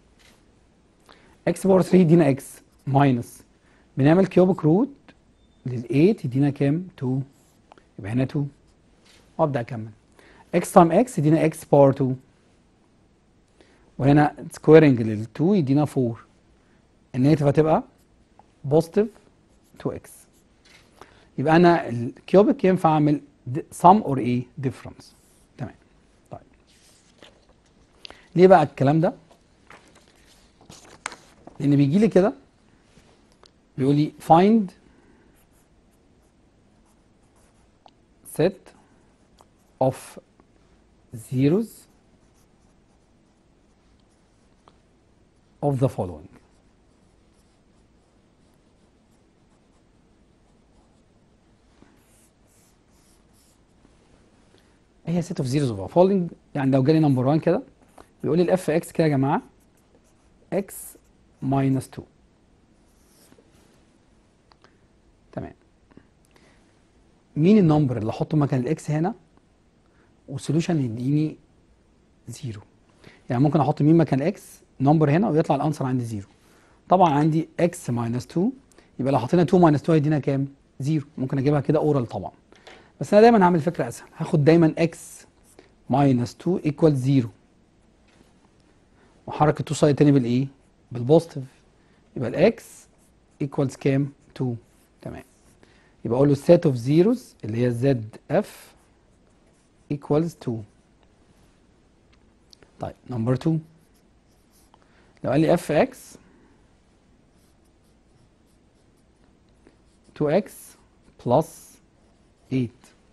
اكس باور 3 يدينا اكس ماينس بنعمل كيوبك روت لل 8 يدينا كام 2 يبقى هنا 2 وابدا اكمل x تايم x يدينا x باور 2 وهنا سكويرنج لل 2 يدينا 4 النيتيف هتبقى بوزيتيف 2x يبقى انا الكيوبيك ينفع اعمل sum or ايه difference تمام طيب ليه بقى الكلام ده لان بيجي لي كده بيقول لي find set of zeros of the following ايه هي set of zeros of the following يعني لو جالي نمبر 1 كده بيقول لي الاف اكس كده يا جماعه x minus 2 تمام مين النمبر اللي احطه مكان الاكس هنا والسوليوشن يديني زيرو يعني ممكن احط مين مكان اكس نمبر هنا ويطلع الانسر عندي زيرو طبعا عندي اكس ماينس 2 يبقى لو حطينا 2 ماينس 2 هيدينا كام زيرو ممكن اجيبها كده اورال طبعا بس انا دايما هعمل فكره اسهل هاخد دايما اكس ماينس 2 ايكوال زيرو وحرك التو سايد تاني بالايه بالبوزيتيف يبقى الاكس ايكوالز كام 2 تمام يبقى اقول له set of zeros اللي هي زد اف equals 2 طيب نمبر 2 لو قال لي اف اكس 2x بلس 8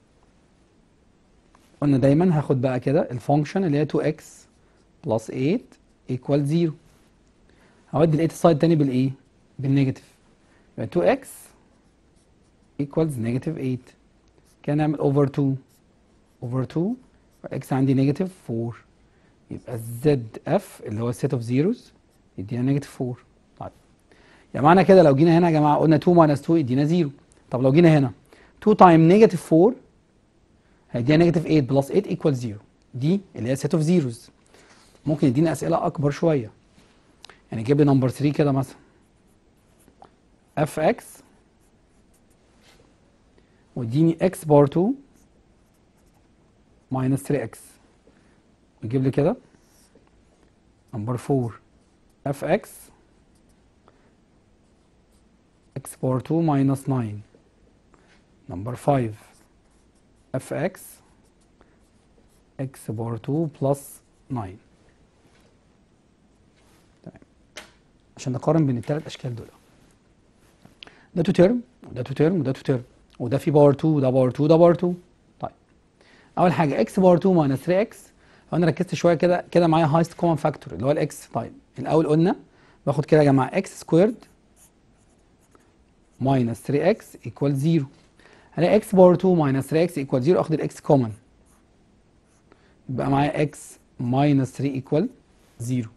قلنا دايما هاخد بقى كده الفانكشن اللي هي 2x بلس 8 equal 0 هودي ال 8 السايد تاني بالايه؟ بالنيجاتيف يبقى 2x equals negative 8 كده نعمل over 2 over 2 x عندي نيجاتيف 4 يبقى الزد اف اللي هو set of zeros يدينا نيجاتيف 4 طيب يعني معنى كده لو جينا هنا يا جماعه قلنا 2 minus 2 يدينا 0 طب لو جينا هنا 2 تايم نيجاتيف 4 هيدينا نيجاتيف 8 بلس 8 equals 0 دي اللي هي set of zeros ممكن يدينا اسئله اكبر شويه يعني جيب لي نمبر 3 كده مثلا اف اكس واديني اكس باور 2 ماينس 3 اكس ويجيب لي كده نمبر 4 اف اكس اكس باور 2 ماينس 9 نمبر 5 اف اكس اكس باور 2 بلس 9 تمام عشان نقارن بين الثلاث اشكال دول ده تو تيرم وده تو تيرم وده تو تيرم وده في باور 2 وده باور 2 وده باور 2 طيب اول حاجه اكس باور 2 ماينس 3 اكس لو انا ركزت شويه كده كده معايا هايست كومن فاكتور اللي هو الاكس طيب الاول قلنا باخد كده يا جماعه اكس سكويرد ماينس 3 اكس ايكوال 0 هلاقي اكس باور 2 ماينس 3 اكس ايكوال 0 اخد الاكس كومن يبقى معايا اكس ماينس 3 ايكوال 0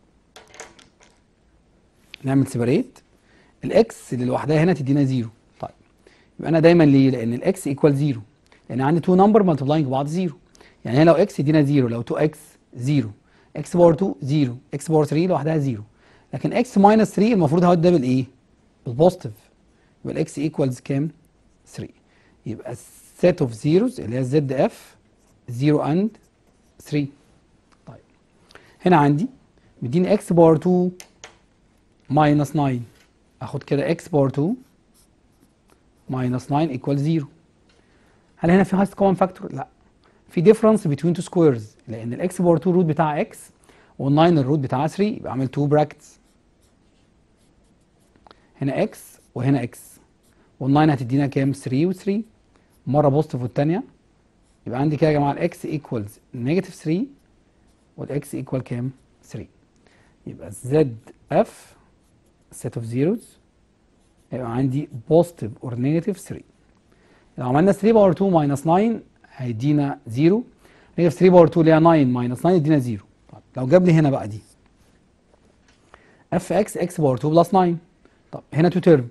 نعمل سيبريت الاكس اللي لوحدها هنا تدينا 0 طيب يبقى انا دايما ليه لان الاكس ايكوال 0 لان عندي تو نمبر مالتبلاينج بعض 0 يعني هنا لو اكس يدينا 0 لو 2 اكس 0 اكس باور 2 0 اكس باور 3 لوحدها 0 لكن اكس ماينس 3 المفروض هودي ده بالايه بالبوزيتيف يبقى الاكس ايكوالز كام 3 يبقى السيت اوف زيروز اللي هي زد اف 0 اند 3 طيب هنا عندي مديني اكس باور 2 ماينس 9 اخد كده اكس باور 2 ماينس 9 ايكوال 0 هل هنا في هايست كومن فاكتور؟ لا في ديفرنس بين تو سكويرز لان الاكس باور 2 روت بتاع اكس وال9 الروت بتاعها 3 يبقى اعمل 2 براكتس هنا اكس وهنا اكس وال9 هتدينا كام 3 و3 مره بوزيتيف والثانيه يبقى عندي كده يا جماعه الاكس ايكوالز نيجاتيف 3 والاكس ايكوال كام 3 يبقى زد اف set of zeros يبقى عندي positive or negative 3 لو عملنا 3 باور 2 minus 9 هيدينا 0 نيجاتيف 3 باور 2 اللي هي 9 minus 9 يدينا 0 طب لو جاب لي هنا بقى دي اف اكس اكس باور 2 بلس 9 طب هنا 2 ترم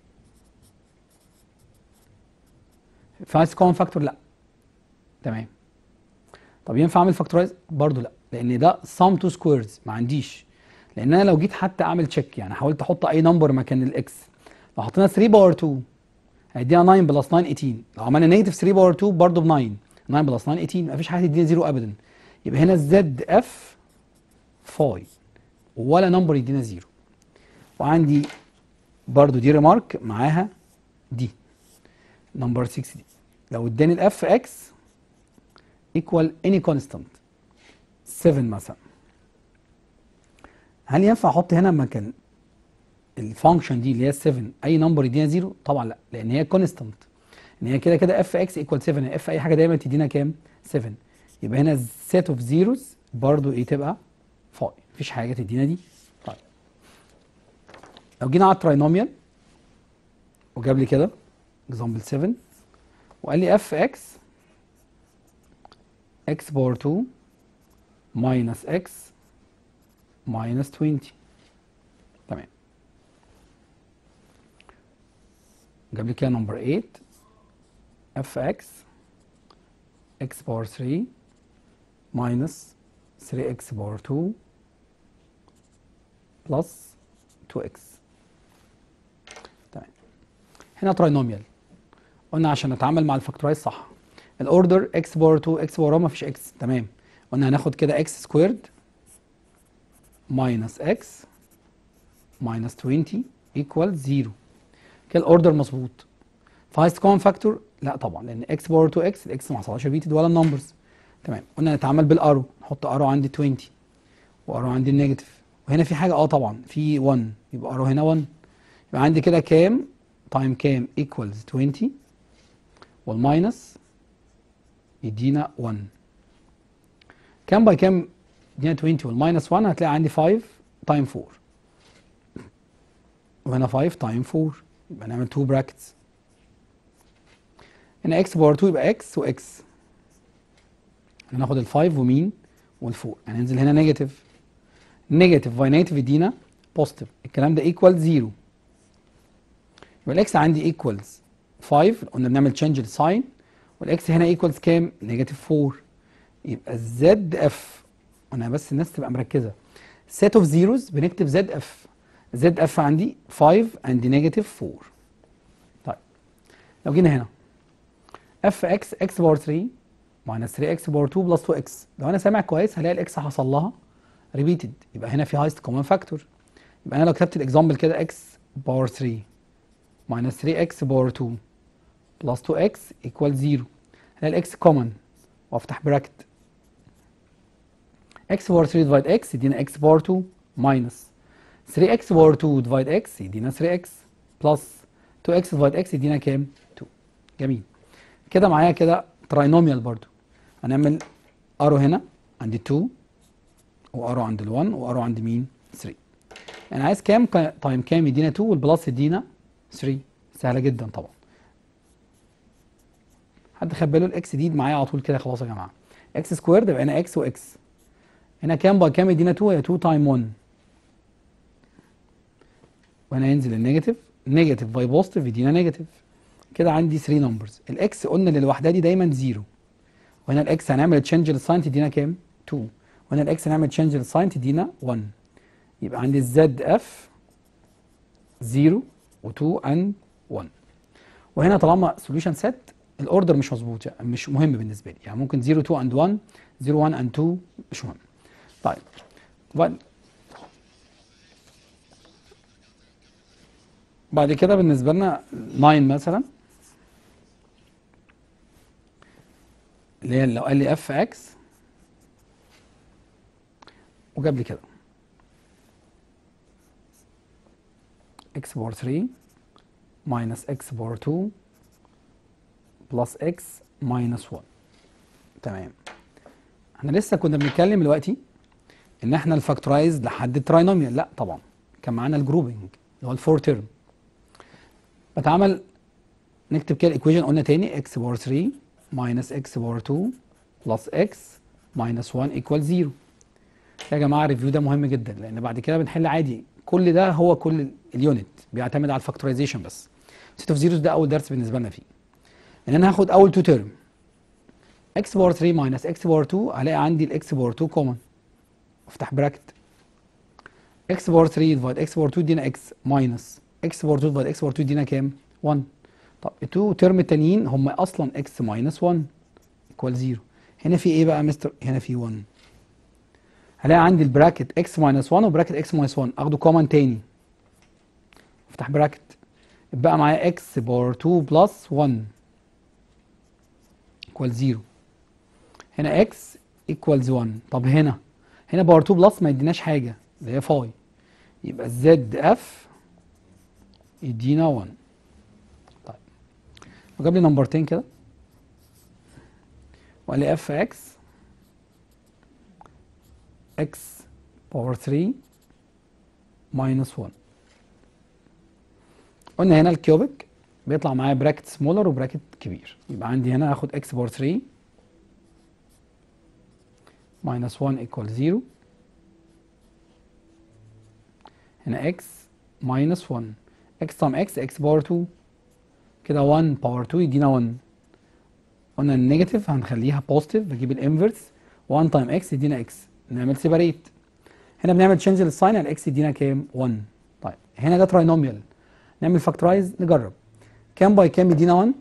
فايس كومن فاكتور لا تمام طب ينفع اعمل فاكتورايز برضه لا لان ده سم تو سكويرز ما عنديش لان انا لو جيت حتى اعمل تشيك يعني حاولت احط اي نمبر مكان الاكس لو حطينا 3 باور 2 هيدينا 9 بلس 9 18 لو عملنا نيجاتيف 3 باور 2 برضه ب 9 9 بلس 9 18 مفيش حاجه تدينا زيرو ابدا يبقى هنا زد اف فاي ولا نمبر يدينا زيرو وعندي برضو دي ريمارك معاها دي نمبر 6 دي لو اداني الاف اكس ايكوال اني كونستانت 7 مثلا هل ينفع احط هنا مكان الفانكشن دي اللي هي 7 اي نمبر يدينا زيرو طبعا لا لان هي كونستانت ان هي كده كده اف اكس ايكوال 7 اف اي حاجه دايما تدينا كام 7 يبقى هنا سيت اوف زيروز برضو ايه تبقى 5 مفيش حاجه تدينا دي طيب لو جينا على التراينوميال وجاب لي كده اكزامبل 7 وقال لي اف اكس اكس باور 2 ماينس اكس ماينس 20 تمام جاب لي كده نمبر 8 اف اكس اكس باور 3 ماينس 3 اكس باور 2 بلس 2 اكس تمام هنا تراينوميال قلنا عشان نتعامل مع الفاكتورايز صح الاوردر اكس باور 2 اكس باور 1 مفيش اكس تمام قلنا هناخد كده اكس سكويرد ماينس اكس ماينس 20 ايكوال 0 كده الاوردر مظبوط فهايست كومن فاكتور لا طبعا لان اكس باور 2 اكس الاكس ما حصلهاش ريبيتد ولا النمبرز تمام قلنا نتعامل بالارو نحط ارو عندي 20 وارو عندي النيجاتيف وهنا في حاجه اه طبعا في 1 يبقى ارو هنا 1 يبقى عندي كده كام تايم كام ايكوالز 20 والماينس يدينا 1 كام باي كام يدينا 20 والماينس 1 هتلاقي عندي 5 تايم 4 وهنا 5 تايم 4 يبقى نعمل 2 براكتس هنا اكس باور 2 يبقى اكس واكس هناخد ال 5 ومين والفوق هننزل هنا نيجاتيف نيجاتيف باي نيجاتيف يدينا بوزيتيف الكلام ده ايكوال 0 يبقى الاكس عندي ايكوالز 5 قلنا بنعمل تشينج للساين والاكس هنا ايكوالز كام؟ نيجاتيف 4 يبقى زد اف انا بس الناس تبقى مركزه سيت اوف زيروز بنكتب زد اف زد اف عندي 5 عندي نيجاتيف 4 طيب لو جينا هنا اف اكس اكس باور 3 ماينس 3 اكس باور 2 بلس 2 اكس لو انا سامع كويس هلاقي الاكس حصل لها ريبيتد يبقى هنا في هايست كومن فاكتور يبقى انا لو كتبت الاكزامبل كده اكس باور 3 ماينس 3 اكس باور 2 بلس 2 اكس ايكوال 0 هلاقي الاكس كومن وافتح براكت اكس باور 3 ديفايد اكس يدينا اكس باور 2 ماينس 3 اكس باور 2 ديفايد اكس يدينا 3 اكس بلس 2 اكس ديفايد اكس يدينا كام 2 جميل كده معايا كده تراينوميال برضو هنعمل ارو هنا عندي 2 وارو عند ال1 وارو عند مين 3 انا عايز كام تايم كام يدينا 2 والبلس يدينا 3 سهله جدا طبعا حد خد باله الاكس دي معايا على طول كده خلاص يا جماعه اكس سكويرد يبقى هنا اكس واكس هنا كام باي كام يدينا 2 هي 2 تايم 1 وهنا ينزل النيجاتيف نيجاتيف باي بوزيتيف يدينا نيجاتيف كده عندي 3 نمبرز الاكس قلنا اللي لوحدها دي دايما 0 وهنا الاكس هنعمل تشينج للساين تدينا كام 2 وهنا الاكس هنعمل تشينج للساين تدينا 1 يبقى عندي الزد اف 0 و2 اند 1 وهنا طالما سوليوشن سيت الاوردر مش مظبوط يعني مش مهم بالنسبه لي يعني ممكن 0 2 اند 1 0 1 اند 2 مش مهم طيب بعد كده بالنسبه لنا 9 مثلا اللي هي لو قال لي اف اكس وجاب لي كده x بار 3 minus x بار 2 plus x minus 1 تمام احنا لسه كنا بنتكلم دلوقتي ان احنا الفاكتورايز لحد التراينوميال لا طبعا كان معانا الجروبنج اللي هو الفور تيرم بتعمل نكتب كده الايكويشن قلنا تاني x بار 3 minus x بار 2 plus x minus 1 equal 0 يا جماعه الريفيو ده مهم جدا لان بعد كده بنحل عادي كل ده هو كل اليونت بيعتمد على الفاكتورايزيشن بس سيت اوف زيروز ده اول درس بالنسبه لنا فيه ان انا هاخد اول تو تيرم x بار 3 ماينس x بار 2 هلاقي عندي الاكس بار 2 كومن افتح براكت x بار 3 ديفايد x بار 2 يدينا x ماينس x بار 2 ديفايد x بار 2 يدينا كام 1 طب التو تيرم التانيين هم اصلا x ماينس 1 ايكوال 0 هنا في ايه بقى يا مستر هنا في 1 هلاقي عندي البراكت x ماينس 1 وبراكت x ماينس 1 اخده كومن تاني افتح براكت يبقى معايا x بار 2 بلس 1 ايكوال 0 هنا x ايكوالز 1 طب هنا هنا بار 2 بلس ما يديناش حاجه اللي هي فاي يبقى زد اف يدينا 1 طيب وجاب لي نمبرتين كده وقال لي اف اكس اكس باور 3 ماينس 1 قلنا هنا الكيوبيك بيطلع معايا براكت سمولر وبراكت كبير يبقى عندي هنا هاخد اكس باور 3 minus 1 equal 0 هنا x minus 1 x times x x باور 2 كده 1 باور 2 يدينا 1 قلنا النيجاتيف هنخليها بوزيتيف بجيب الانفرس 1 تايم x يدينا x نعمل سيباريت هنا بنعمل تشينج للساين على x يدينا كام 1 طيب هنا ده تراينوميال نعمل فاكتورايز نجرب كام باي كام يدينا 1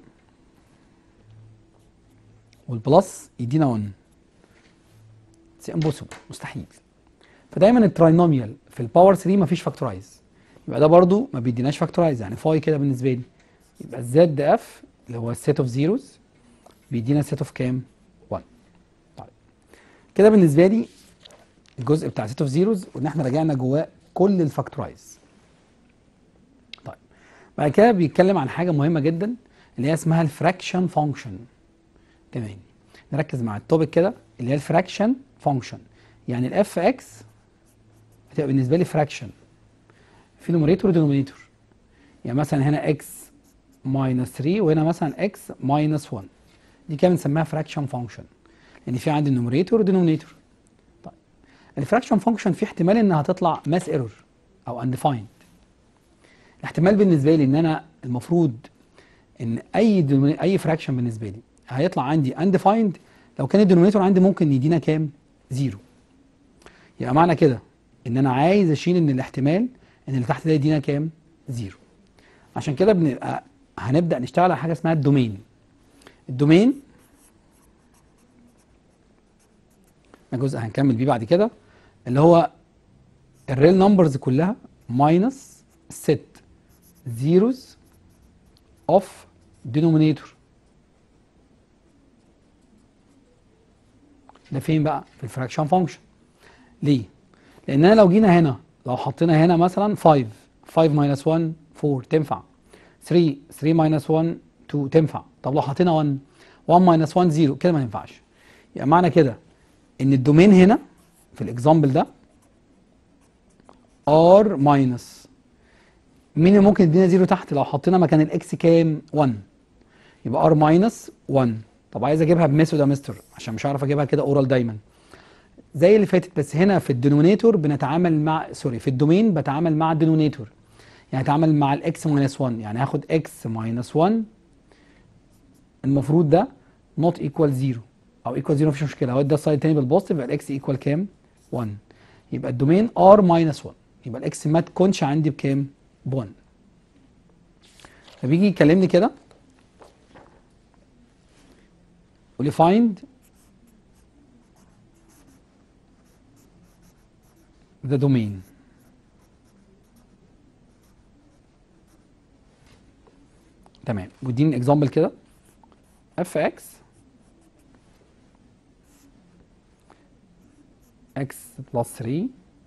والبلس يدينا 1 اتس امبوسيبل مستحيل فدايما التراينوميال في الباور 3 مفيش فاكتورايز يبقى ده برضو ما بيديناش فاكتورايز يعني فاي كده بالنسبه لي يبقى الزد اف اللي هو السيت اوف زيروز بيدينا سيت اوف كام 1 طيب كده بالنسبه لي الجزء بتاع سيت اوف زيروز وان احنا راجعنا جواه كل الفاكتورايز طيب بعد كده بيتكلم عن حاجه مهمه جدا اللي هي اسمها الفراكشن فانكشن تمام نركز مع التوبيك كده اللي هي الفراكشن فانكشن يعني الاف اكس هتبقى بالنسبه لي فراكشن في نوميريتور ودينومينيتور يعني مثلا هنا اكس ماينس 3 وهنا مثلا اكس ماينس 1 دي كده بنسميها فراكشن فانكشن لان في عندي نوميريتور ودينومينيتور طيب الفراكشن فانكشن في احتمال انها تطلع ماس ايرور او انديفايند الاحتمال بالنسبه لي ان انا المفروض ان اي اي فراكشن بالنسبه لي هيطلع عندي undefined لو كان الدينومينيتور عندي ممكن يدينا كام؟ زيرو. يبقى معنى كده ان انا عايز اشيل ان الاحتمال ان اللي تحت ده يدينا كام؟ زيرو. عشان كده بنبقى هنبدا نشتغل على حاجه اسمها الدومين. الدومين ده جزء هنكمل بيه بعد كده اللي هو الريل نمبرز كلها ماينس ست زيروز اوف دينومينيتور ده فين بقى في الفراكشن فانكشن ليه لان لو جينا هنا لو حطينا هنا مثلا 5 5 ماينس 1 4 تنفع 3 3 ماينس 1 2 تنفع طب لو حطينا 1 1 ماينس 1 0 كده ما ينفعش يعني معنى كده ان الدومين هنا في الاكزامبل ده ار ماينس مين اللي ممكن يدينا 0 تحت لو حطينا مكان الاكس كام 1 يبقى ار ماينس 1 طب عايز اجيبها بميثود يا مستر عشان مش هعرف اجيبها كده اورال دايما زي اللي فاتت بس هنا في الدينومينيتور بنتعامل مع سوري في الدومين بتعامل مع الدينومينيتور يعني اتعامل مع الاكس ماينس 1 يعني هاخد اكس ماينس 1 المفروض ده نوت ايكوال 0 او ايكوال 0 مفيش مشكله هودي ده السايد تاني بالبوزيتيف يبقى الاكس ايكوال كام 1 يبقى الدومين ار ماينس 1 يبقى الاكس ما تكونش عندي بكام ب 1 فبيجي يكلمني كده يقول لي find the domain تمام واديني اكزامبل كده اف اكس اكس بلس 3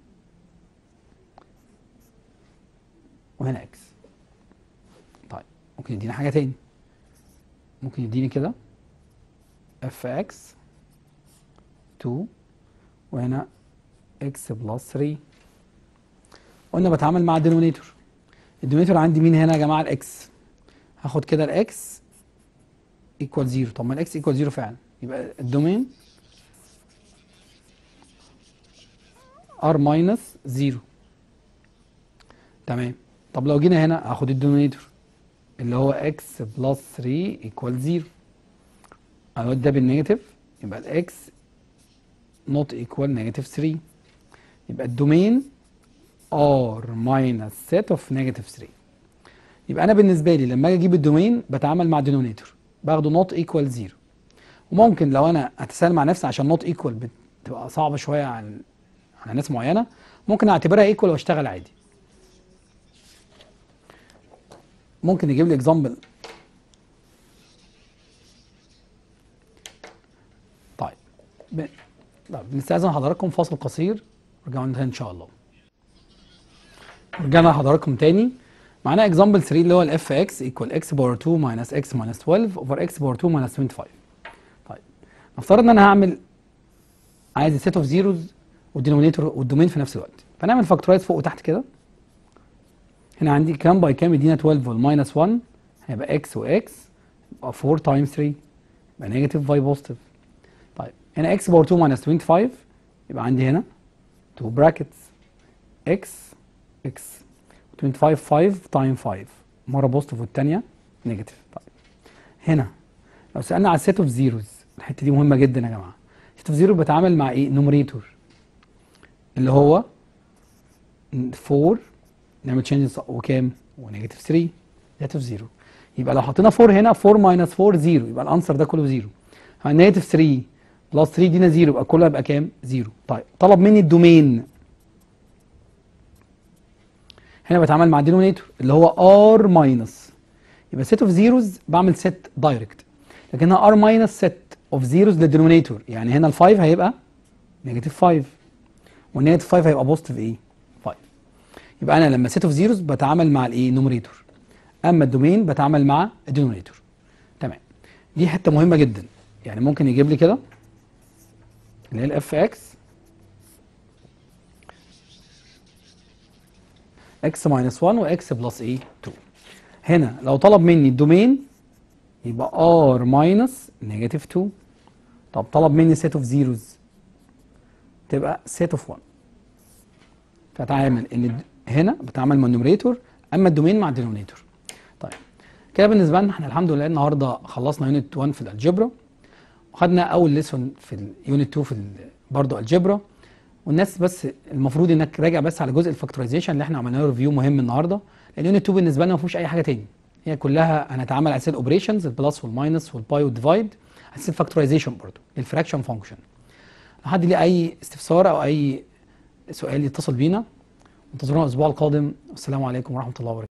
وهنا اكس طيب ممكن يدينا حاجه تاني ممكن يديني كده اف اكس 2 وهنا اكس بلس 3 قلنا بتعامل مع الدينومينيتور الدينومينيتور عندي مين هنا يا جماعه الاكس هاخد كده الاكس ايكوال 0 طب ما الاكس ايكوال 0 فعلا يبقى الدومين ار ماينس 0 تمام طب لو جينا هنا هاخد الدينومينيتور اللي هو اكس بلس 3 ايكوال 0 اهوت ده بالنيجاتيف يبقى الاكس نوت ايكوال نيجاتيف 3 يبقى الدومين ار ماينس سيت اوف نيجاتيف 3 يبقى انا بالنسبه لي لما اجي اجيب الدومين بتعامل مع الدينومينيتور باخده نوت ايكوال 0 وممكن لو انا اتساهل مع نفسي عشان نوت ايكوال بتبقى صعبه شويه عن على ناس معينه ممكن اعتبرها ايكوال واشتغل عادي ممكن يجيب لي اكزامبل طيب ب... طيب بنستأذن حضراتكم فاصل قصير ورجعوا ننتهي ان شاء الله رجعنا لحضراتكم تاني معانا اكزامبل 3 اللي هو الاف اكس ايكوال اكس باور 2 ماينس اكس ماينس 12 اوفر اكس باور 2 ماينس 25 طيب نفترض ان انا هعمل عايز سيت اوف زيروز والدينومينيتور والدومين في نفس الوقت فنعمل فاكتورايز فوق وتحت كده هنا عندي كام باي كام يدينا 12 والماينس 1 هيبقى اكس واكس يبقى 4 تايمز 3 يبقى نيجاتيف باي بوزيتيف طيب هنا اكس باور 2 ماينس 25 يبقى عندي هنا 2 براكتس اكس اكس 25 5 تايم 5 مره بوزيتيف والثانيه نيجاتيف طيب هنا لو سالنا على السيت اوف زيروز الحته دي مهمه جدا يا جماعه السيت اوف زيرو بتعامل مع ايه نوميريتور اللي هو 4 نعمل تشينج وكام ونيجاتيف 3 نيجاتيف 0 يبقى لو حطينا 4 هنا 4 ماينس 4 0 يبقى الانسر ده كله 0 نيجاتيف 3 بلس 3 دينا 0 يبقى كله هيبقى كام 0 طيب طلب مني الدومين هنا بتعامل مع الدينومينيتور اللي هو ار ماينس يبقى سيت اوف زيروز بعمل سيت دايركت لكنها ار ماينس سيت اوف زيروز للدينومينيتور يعني هنا ال5 هيبقى نيجاتيف 5 والنيجاتيف 5 هيبقى بوزيتيف ايه 5 يبقى انا لما سيت اوف زيروز بتعامل مع الايه نوميريتور اما الدومين بتعامل مع الدينومينيتور تمام دي حته مهمه جدا يعني ممكن يجيب لي كده اللي هي الاف اكس اكس ماينس 1 واكس بلس ايه 2 هنا لو طلب مني الدومين يبقى ار ماينس نيجاتيف 2 طب طلب مني سيت اوف زيروز تبقى سيت اوف 1 فتعامل ان هنا بتعامل مع النوميريتور اما الدومين مع الدينومينيتور طيب كده بالنسبه لنا احنا الحمد لله النهارده خلصنا يونت 1 في الالجبرا وخدنا اول ليسون في اليونت 2 في برضه الجبرا والناس بس المفروض انك راجع بس على جزء الفاكتورايزيشن اللي احنا عملنا له ريفيو مهم النهارده لان يونت 2 بالنسبه لنا ما فيهوش اي حاجه تاني هي كلها هنتعامل على اساس الاوبريشنز البلس والماينس والباي والديفايد على اساس الفاكتورايزيشن برضه الفراكشن فانكشن لو حد ليه اي استفسار او اي سؤال يتصل بينا انتظرونا الاسبوع القادم والسلام عليكم ورحمه الله وبركاته